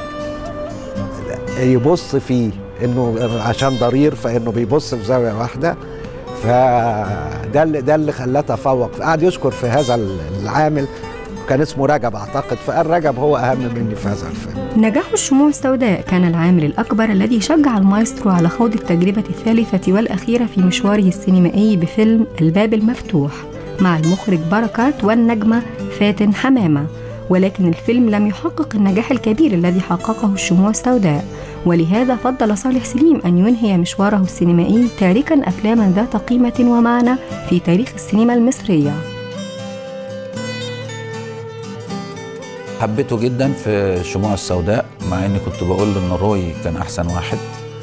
M: يبص فيه انه عشان ضرير فانه بيبص في زاويه واحده فده اللي ده اللي خلاه تفوق قعد يشكر في هذا العامل كان اسمه رجب اعتقد فقال رجب هو اهم مني في هذا الفيلم
A: نجاح الشموع السوداء كان العامل الأكبر الذي شجع المايسترو على خوض التجربة الثالثة والأخيرة في مشواره السينمائي بفيلم الباب المفتوح مع المخرج بركات والنجمة فاتن حمامة ولكن الفيلم لم يحقق النجاح الكبير الذي حققه الشموع السوداء ولهذا فضل صالح سليم أن ينهي مشواره السينمائي تاركا أفلاما ذات قيمة ومعنى في تاريخ السينما المصرية
E: حبيته جدا في الشموع السوداء مع اني كنت بقول له ان روي كان احسن واحد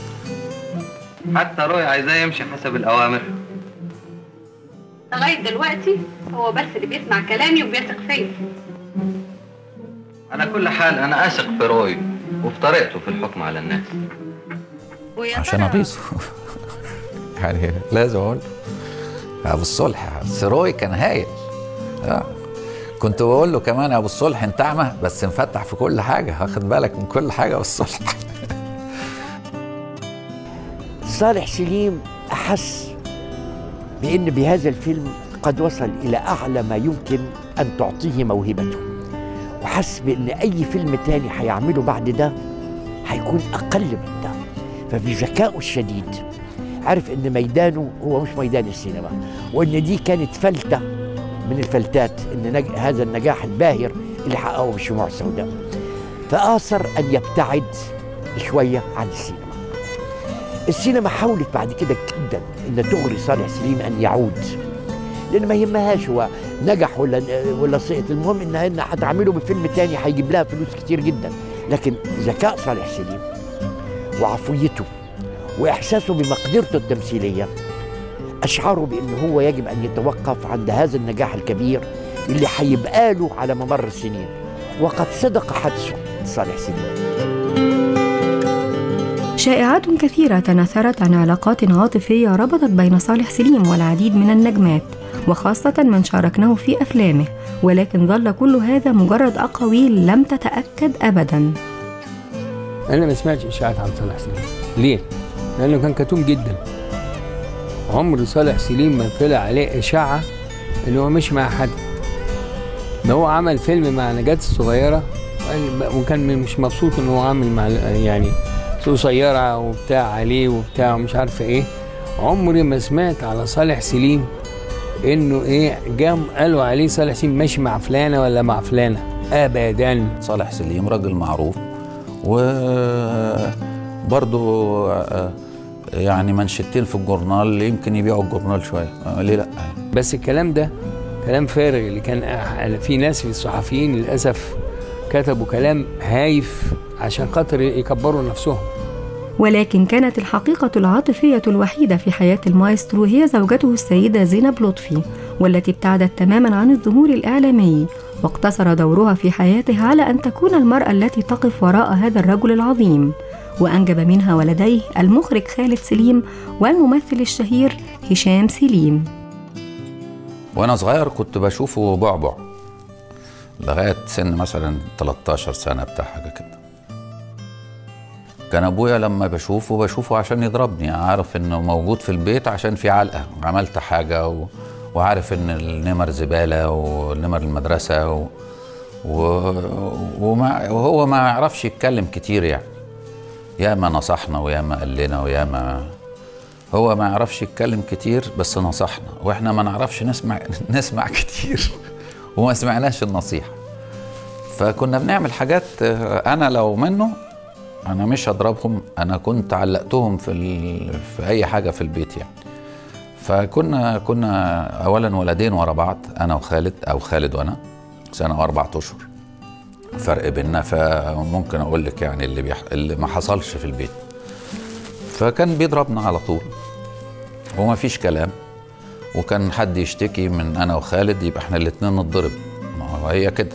K: حتى روي عايزاه يمشي حسب الاوامر
R: لغاية دلوقتي هو بس اللي بيسمع كلامي وبيثق فيا
K: على كل حال انا اثق في روي وفي طريقته في الحكم على الناس
E: عشان اغيظه يعني لازم اقول يا ابو الصلح بس روي كان هايل آه. كنت بقول له كمان يا ابو الصلح انت اعمى بس مفتح في كل حاجه واخد بالك من كل حاجه والصلح
Q: صالح سليم أحس بأن بهذا الفيلم قد وصل إلى أعلى ما يمكن أن تعطيه موهبته وحس بأن أي فيلم تاني هيعمله بعد ده هيكون أقل من ده فبذكائه الشديد عرف أن ميدانه هو مش ميدان السينما وأن دي كانت فلتة من الفلتات أن نج... هذا النجاح الباهر اللي حققه بالشموع السوداء فآثر أن يبتعد شوية عن السينما السينما حاولت بعد كده جدا ان تغري صالح سليم ان يعود لان ما يهمهاش هو نجح ولا ولا سقط المهم انها ان هتعمله بفيلم تاني هيجيب لها فلوس كتير جدا لكن ذكاء صالح سليم وعفويته واحساسه بمقدرته التمثيليه اشعره بان هو يجب ان يتوقف عند هذا النجاح الكبير اللي هيبقى له على ممر السنين وقد صدق حدسه صالح سليم
A: شائعات كثيرة تناثرت عن علاقات عاطفية ربطت بين صالح سليم والعديد من النجمات وخاصة من شاركناه في أفلامه ولكن ظل كل هذا مجرد أقاويل لم تتأكد أبدا
D: انا ما سمعتش اشاعات عن صالح سليم ليه لانه كان كتوم جدا عمر صالح سليم ما طلع عليه اشاعه ان هو مش مع حد ده هو عمل فيلم مع نجاة الصغيره وقال- وكان مش مبسوط ان هو عامل مع يعني قصيره وبتاع عليه وبتاع ومش عارفه ايه عمري ما سمعت على صالح سليم انه ايه جام قالوا عليه صالح سليم ماشي مع فلانه ولا مع فلانه ابدا
E: صالح سليم راجل معروف وبرضه يعني منشتين في الجورنال يمكن يبيعوا الجورنال شويه آه، ليه لا
D: بس الكلام ده كلام فارغ اللي كان أح- في ناس في الصحفيين للاسف كتبوا كلام هايف عشان خاطر يكبروا نفسهم
A: ولكن كانت الحقيقة العاطفية الوحيدة في حياة المايسترو هي زوجته السيدة زينب لطفي والتي ابتعدت تماما عن الظهور الإعلامي واقتصر دورها في حياته على أن تكون المرأة التي تقف وراء هذا الرجل العظيم وأنجب منها ولديه المخرج خالد سليم والممثل الشهير هشام سليم
E: وانا صغير كنت بشوفه بعبع لغايه سن مثلا 13 سنه بتاع حاجه كده كان ابويا لما بشوفه بشوفه عشان يضربني عارف انه موجود في البيت عشان في علقه عملت حاجه و... وعارف ان النمر زباله والنمر المدرسه و... و... وما... وهو ما يعرفش يتكلم كتير يعني ياما نصحنا وياما قال لنا وياما هو ما يعرفش يتكلم كتير بس نصحنا واحنا ما نعرفش نسمع نسمع كتير وما سمعناش النصيحه فكنا بنعمل حاجات آه، انا لو منه انا مش هضربهم انا كنت علقتهم في ال... في اي حاجه في البيت يعني فكنا كنا اولا ولدين ورا بعض انا وخالد او خالد وانا سنه واربع اشهر فرق بيننا فممكن اقول لك يعني اللي بيح... اللي ما حصلش في البيت فكان بيضربنا على طول وما فيش كلام وكان حد يشتكي من انا وخالد يبقى احنا الاتنين نتضرب ما هو هي كده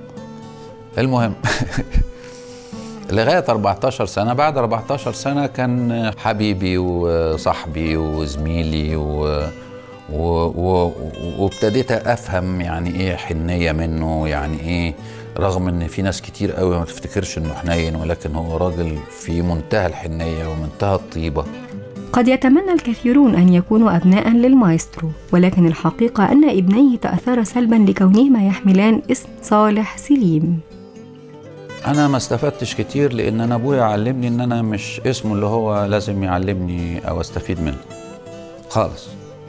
E: المهم لغايه 14 سنه بعد 14 سنه كان حبيبي وصاحبي وزميلي و و و وابتديت افهم يعني ايه حنيه منه يعني ايه رغم ان في ناس كتير قوي ما تفتكرش انه حنين ولكن هو راجل في منتهى الحنيه ومنتهى الطيبه
A: قد يتمنى الكثيرون أن يكونوا أبناء للمايسترو ولكن الحقيقة أن ابنيه تأثر سلبا لكونهما يحملان اسم صالح سليم
E: انا ما استفدتش كتير لان انا ابويا علمني ان انا مش اسمه اللي هو لازم يعلمني او استفيد منه خالص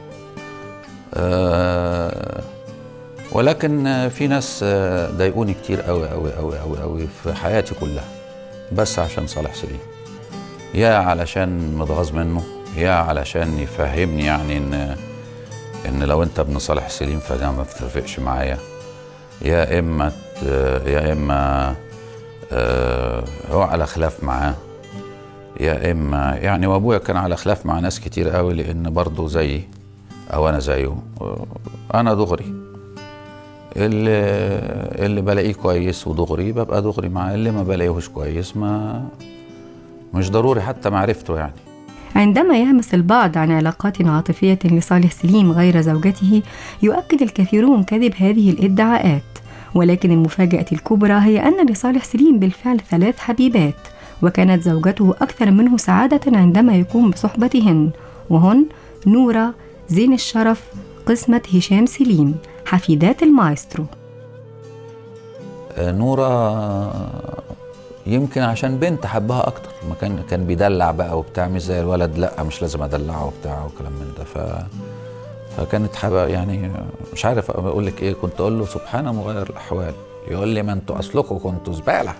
E: أه ولكن في ناس آه، ضايقوني كتير قوي قوي قوي قوي قوي في حياتي كلها بس عشان صالح سليم يا علشان متغاظ منه يا علشان يفهمني يعني ان ان لو انت ابن صالح سليم فده ما بتتفقش معايا يا اما ت- يا اما آه، هو على خلاف معاه يا اما يعني وابويا كان على خلاف مع ناس كتير قوي لان برضه زيي او انا زيه آه، انا دغري اللي اللي بلاقيه كويس ودغري ببقى دغري معاه اللي ما بلاقيهوش كويس ما مش ضروري حتى معرفته يعني
A: عندما يهمس البعض عن علاقات عاطفية لصالح سليم غير زوجته يؤكد الكثيرون كذب هذه الادعاءات ولكن المفاجأة الكبرى هي أن لصالح سليم بالفعل ثلاث حبيبات وكانت زوجته أكثر منه سعادة عندما يقوم بصحبتهن وهن نورة زين الشرف قسمة هشام سليم حفيدات المايسترو
E: آه، نورة يمكن عشان بنت حبها اكتر ما كان كان بيدلع بقى وبتاع مش زي الولد لا مش لازم ادلعه وبتاع وكلام من ده ف فكانت حابه يعني مش عارف اقول لك ايه كنت اقول له سبحان مغير الاحوال يقول لي ما انتوا اصلكم كنتوا زباله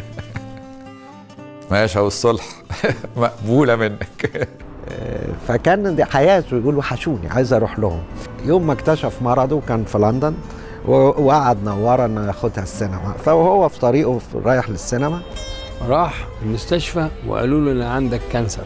E: ماشي اهو الصلح مقبوله منك
M: فكان دي حياته يقول وحشوني عايز اروح لهم يوم ما اكتشف مرضه كان في لندن و- وقعد نوره ان ياخدها السينما فهو في طريقه في- رايح للسينما
D: راح المستشفى وقالوا له ان عندك كانسر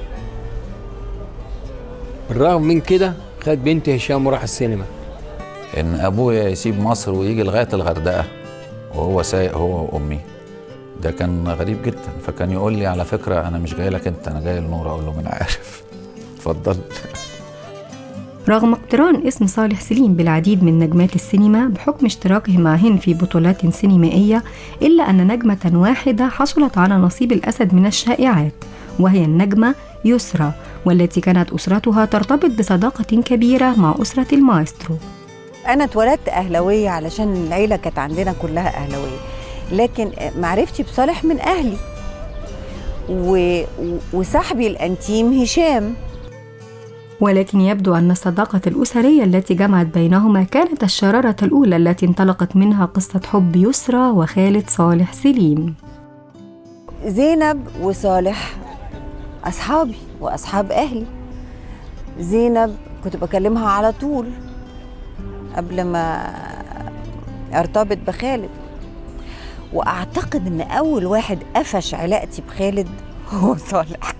D: بالرغم من كده خد بنت هشام وراح السينما
E: ان ابويا يسيب مصر ويجي لغايه الغردقه وهو سايق هو وامي ده كان غريب جدا فكان يقول لي على فكره انا مش جاي لك انت انا جاي لنور اقول له من عارف اتفضل
A: رغم اقتران اسم صالح سليم بالعديد من نجمات السينما بحكم اشتراكه معهن في بطولات سينمائية إلا أن نجمة واحدة حصلت على نصيب الأسد من الشائعات وهي النجمة يسرى والتي كانت أسرتها ترتبط بصداقة كبيرة مع أسرة المايسترو
N: انا اتولدت اهلاويه علشان العيله كانت عندنا كلها اهلاويه لكن معرفتي بصالح من اهلي و... و- وصاحبي الانتيم هشام
A: ولكن يبدو أن الصداقة الأسرية التي جمعت بينهما كانت الشرارة الأولى التي انطلقت منها قصة حب يسرى وخالد صالح سليم
N: زينب وصالح أصحابي وأصحاب أهلي زينب كنت بكلمها على طول قبل ما ارتبط بخالد واعتقد ان اول واحد قفش علاقتي بخالد هو صالح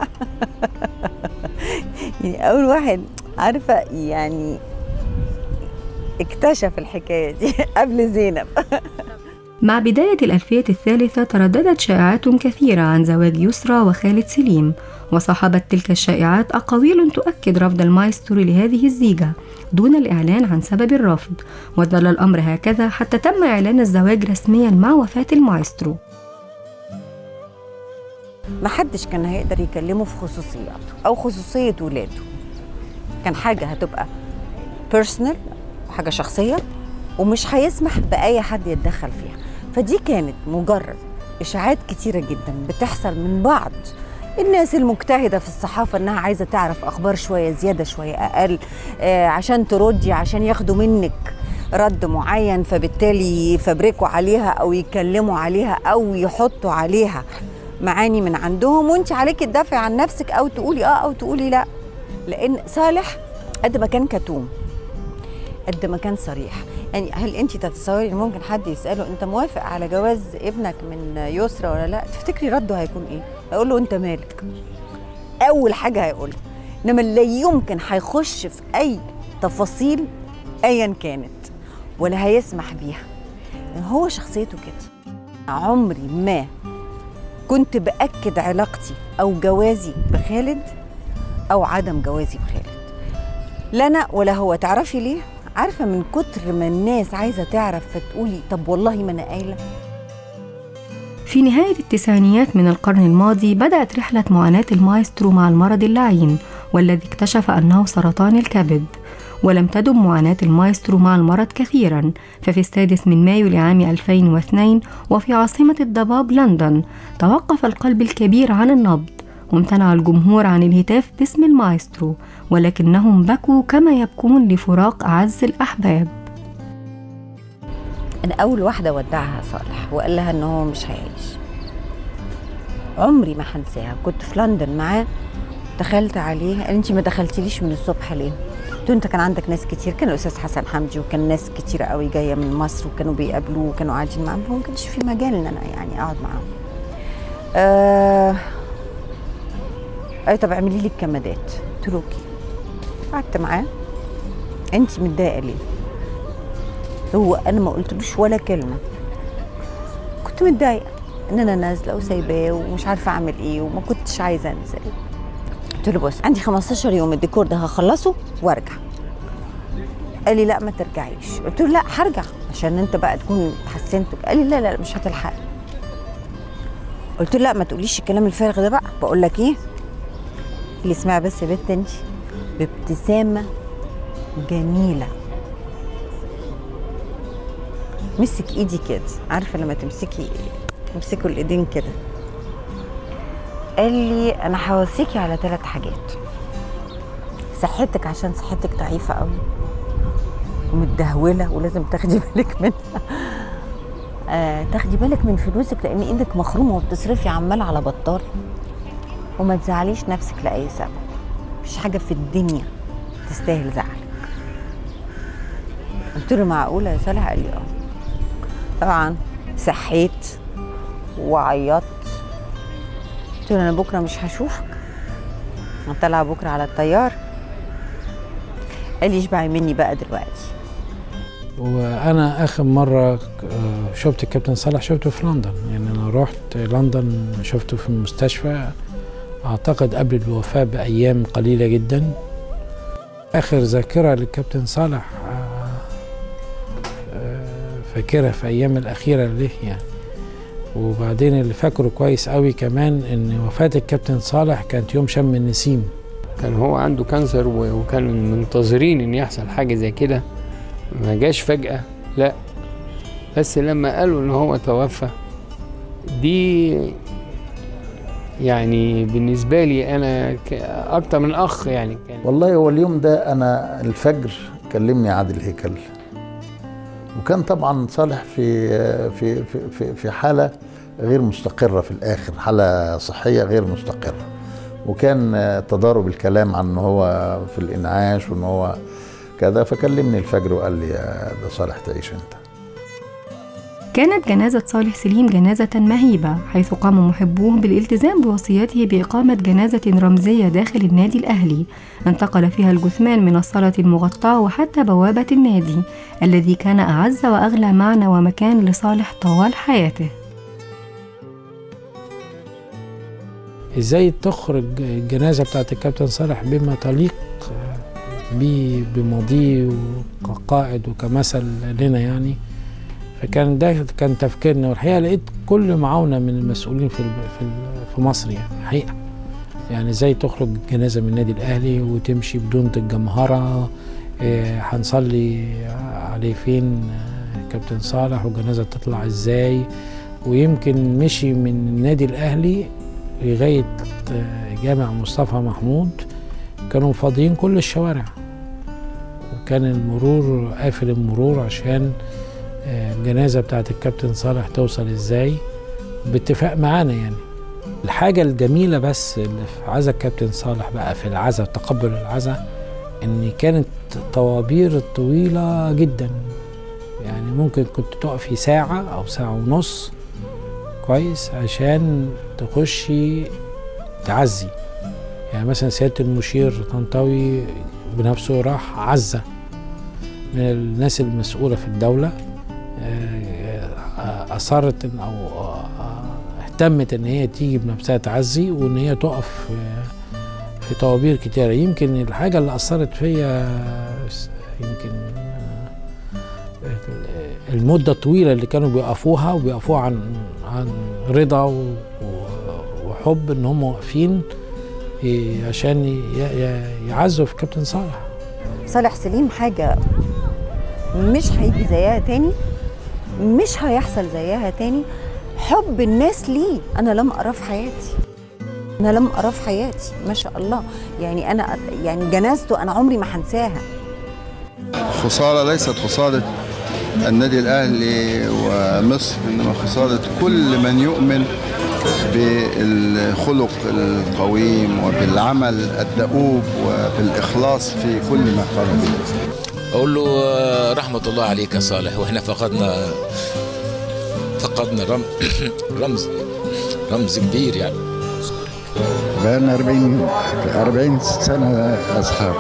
N: يعني اول واحد عارفه يعني اكتشف الحكايه دي قبل زينب
A: مع بداية الألفية الثالثة ترددت شائعات كثيرة عن زواج يسرى وخالد سليم وصاحبت تلك الشائعات أقاويل تؤكد رفض المايسترو لهذه الزيجة دون الإعلان عن سبب الرفض وظل الأمر هكذا حتى تم إعلان الزواج رسميا مع وفاة المايسترو
N: محدش كان هيقدر يكلمه في خصوصياته أو خصوصية ولاده كان حاجة هتبقى بيرسونال حاجة شخصية ومش هيسمح بأي حد يتدخل فيها فدي كانت مجرد إشاعات كتيرة جدا بتحصل من بعض الناس المجتهدة في الصحافة إنها عايزة تعرف أخبار شوية زيادة شوية أقل آه عشان تردي عشان ياخدوا منك رد معين فبالتالي يفبركوا عليها أو يتكلموا عليها أو يحطوا عليها معاني من عندهم وانت عليك تدافعي عن نفسك أو تقولي آه أو تقولي لا لأن صالح قد ما كان كتوم قد ما كان صريح يعني هل انت تتصوري ان ممكن حد يساله انت موافق على جواز ابنك من يسرى ولا لا تفتكري رده هيكون ايه هيقول له انت مالك اول حاجه هيقولها انما لا يمكن هيخش في اي تفاصيل ايا كانت ولا هيسمح بيها لان هو شخصيته كده عمري ما كنت باكد علاقتي او جوازي بخالد او عدم جوازي بخالد لا انا ولا هو تعرفي ليه عارفه من كتر ما الناس عايزه تعرف فتقولي طب والله ما انا قايله
A: في نهاية التسعينيات من القرن الماضي بدأت رحلة معاناة المايسترو مع المرض اللعين والذي اكتشف أنه سرطان الكبد ولم تدم معاناة المايسترو مع المرض كثيرا ففي السادس من مايو لعام 2002 وفي عاصمة الضباب لندن توقف القلب الكبير عن النبض وامتنع الجمهور عن الهتاف باسم المايسترو ولكنهم بكوا كما يبكون لفراق أعز الأحباب
N: انا اول واحده ودعها صالح وقال لها ان هو مش هيعيش عمري ما هنساها كنت في لندن معاه دخلت عليه قال انت ما دخلتليش من الصبح ليه قلت له انت كان عندك ناس كتير كان الاستاذ حسن حمدي وكان ناس كتير قوي جايه من مصر وكانوا بيقابلوه وكانوا قاعدين معاه فما كانش في مجال ان انا يعني اقعد معاهم آه قال طب اعملي لي الكمادات قلت له اوكي قعدت معاه انت متضايقه ليه هو انا ما قلتلوش ولا كلمه كنت متضايقه ان انا نازله وسايباه ومش عارفه اعمل ايه وما كنتش عايزه انزل قلت له بص عندي 15 يوم الديكور ده هخلصه وارجع قال لي لا ما ترجعيش قلت له لا هرجع عشان انت بقى تكون اتحسنت قال لي لا لا مش هتلحقي قلت له لا ما تقوليش الكلام الفارغ ده بقى بقول لك ايه اللي اسمعي بس يا بنت انت بابتسامه جميله مسك ايدي كده عارفه لما تمسكي تمسكوا الايدين كده قال لي انا هوصيكي على ثلاث حاجات صحتك عشان صحتك ضعيفه قوي ومتدهوله ولازم تاخدي بالك منها آه تاخدي بالك من فلوسك لان ايدك مخرومه وبتصرفي عمال على بطال وما تزعليش نفسك لاي سبب مفيش حاجه في الدنيا تستاهل زعلك قلت له معقوله يا صالح قال لي اه طبعا صحيت وعيطت قلت له انا بكره مش هشوفك انا طالعه بكره على الطيار قال لي اشبعي مني بقى دلوقتي
L: وانا اخر مره شفت الكابتن صالح شفته في لندن يعني انا رحت لندن شفته في المستشفى اعتقد قبل الوفاه بايام قليله جدا اخر ذاكره للكابتن صالح فاكرها في ايام الاخيره له يعني وبعدين اللي فاكره كويس قوي كمان ان وفاه الكابتن صالح كانت يوم شم النسيم
D: كان هو عنده كانسر وكانوا منتظرين ان يحصل حاجه زي كده ما جاش فجاه لا بس لما قالوا ان هو توفى دي يعني بالنسبه لي انا ك- اكتر من اخ يعني كان
C: والله هو اليوم ده انا الفجر كلمني عادل هيكل وكان طبعا صالح في في في في, في حاله غير مستقره في الاخر حاله صحيه غير مستقره وكان تضارب الكلام عن ان هو في الانعاش وان هو كذا فكلمني الفجر وقال لي يا ده صالح تعيش انت
A: كانت جنازة صالح سليم جنازة مهيبة حيث قام محبوه بالالتزام بوصيته بإقامة جنازة رمزية داخل النادي الأهلي انتقل فيها الجثمان من الصالة المغطاة وحتى بوابة النادي الذي كان أعز وأغلى معنى ومكان لصالح طوال حياته
L: ازاي تخرج الجنازه بتاعت الكابتن صالح بما تليق بيه بماضيه وكقائد وكمثل لنا يعني فكان ده كان تفكيرنا والحقيقه لقيت كل معاونه من المسؤولين في ال- في ال- في مصر يعني حقيقه يعني ازاي تخرج جنازه من النادي الاهلي وتمشي بدون الجمهره إيه، هنصلي عليه فين آه، كابتن صالح والجنازه تطلع ازاي ويمكن مشي من النادي الاهلي لغايه آه، جامع مصطفى محمود كانوا فاضيين كل الشوارع وكان المرور قافل المرور عشان آه، الجنازه بتاعت الكابتن صالح توصل ازاي باتفاق معانا يعني الحاجة الجميلة بس اللي في عزا الكابتن صالح بقى في العزا تقبل العزا ان كانت طوابير طويلة جدا يعني ممكن كنت تقفي ساعة او ساعة ونص كويس عشان تخشي تعزي يعني مثلا سيادة المشير طنطاوي بنفسه راح عزة من الناس المسؤولة في الدولة آه، أصرت إن- أو آه، اهتمت إن هي تيجي بنفسها تعزي وإن هي تقف آه، في طوابير كتيرة يمكن الحاجة اللي أثرت فيا س- يمكن آه، المدة الطويلة اللي كانوا بيقفوها وبيقفوها عن عن رضا و- و- وحب إن هم واقفين ي- عشان ي- ي- يعزوا في كابتن صالح
N: صالح سليم حاجة مش هيجي زيها تاني مش هيحصل زيها تاني حب الناس ليه أنا لم أراه في حياتي أنا لم أراه في حياتي ما شاء الله يعني أنا يعني جنازته أنا عمري ما هنساها
S: خسارة ليست خسارة النادي الأهلي ومصر إنما خسارة كل من يؤمن بالخلق القويم وبالعمل الدؤوب وبالإخلاص في كل ما قام به
T: اقول له آه، رحمه الله عليك يا صالح واحنا فقدنا فقدنا رم... رمز رمز كبير يعني
U: بقالنا 40 40 سنة أصحاب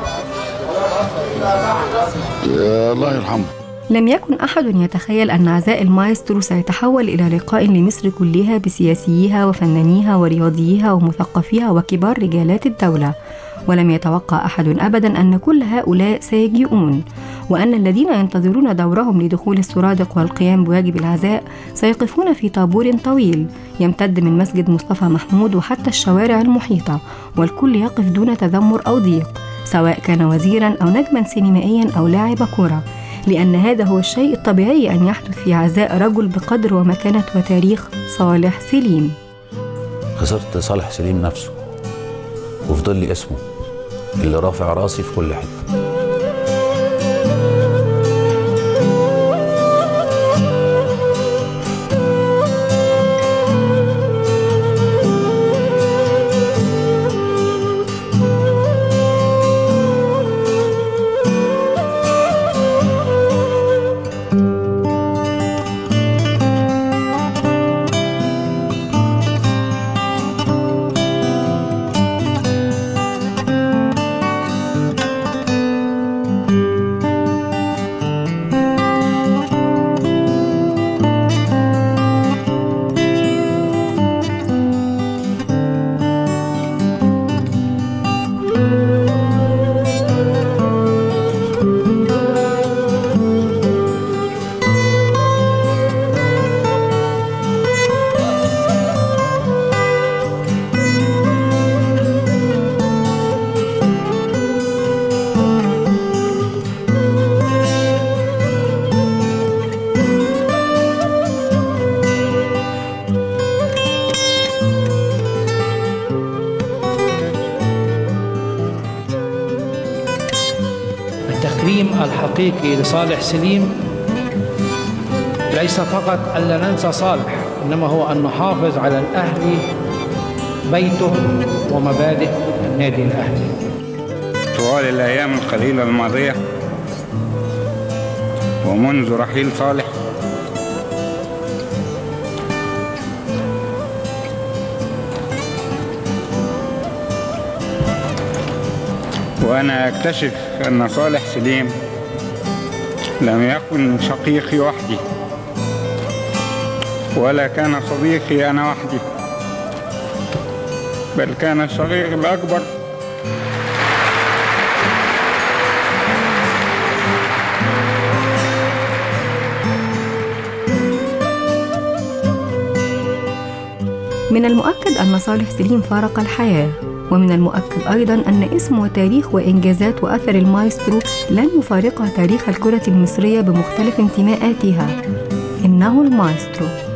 U: الله يرحمه
A: لم يكن أحد يتخيل أن عزاء المايسترو سيتحول إلى لقاء لمصر كلها بسياسييها وفنانيها ورياضييها ومثقفيها وكبار رجالات الدولة ولم يتوقع أحد أبدا أن كل هؤلاء سيجيئون وأن الذين ينتظرون دورهم لدخول السرادق والقيام بواجب العزاء سيقفون في طابور طويل يمتد من مسجد مصطفى محمود وحتى الشوارع المحيطة والكل يقف دون تذمر أو ضيق سواء كان وزيرا أو نجما سينمائيا أو لاعب كرة لأن هذا هو الشيء الطبيعي أن يحدث في عزاء رجل بقدر ومكانة وتاريخ صالح سليم
E: خسرت صالح سليم نفسه وفضل لي اسمه اللي رافع راسي في كل حته
L: التكريم الحقيقي لصالح سليم ليس فقط ألا ننسى صالح إنما هو أن نحافظ على الأهلي بيته ومبادئ النادي الأهلي
B: طوال الأيام القليلة الماضية ومنذ رحيل صالح وأنا أكتشف أن صالح سليم لم يكن شقيقي وحدي ولا كان صديقي أنا وحدي بل كان الشقيق الأكبر
A: من المؤكد أن صالح سليم فارق الحياة ومن المؤكد أيضا أن اسم وتاريخ وإنجازات وأثر المايسترو لن يفارقها تاريخ الكرة المصرية بمختلف انتماءاتها إنه المايسترو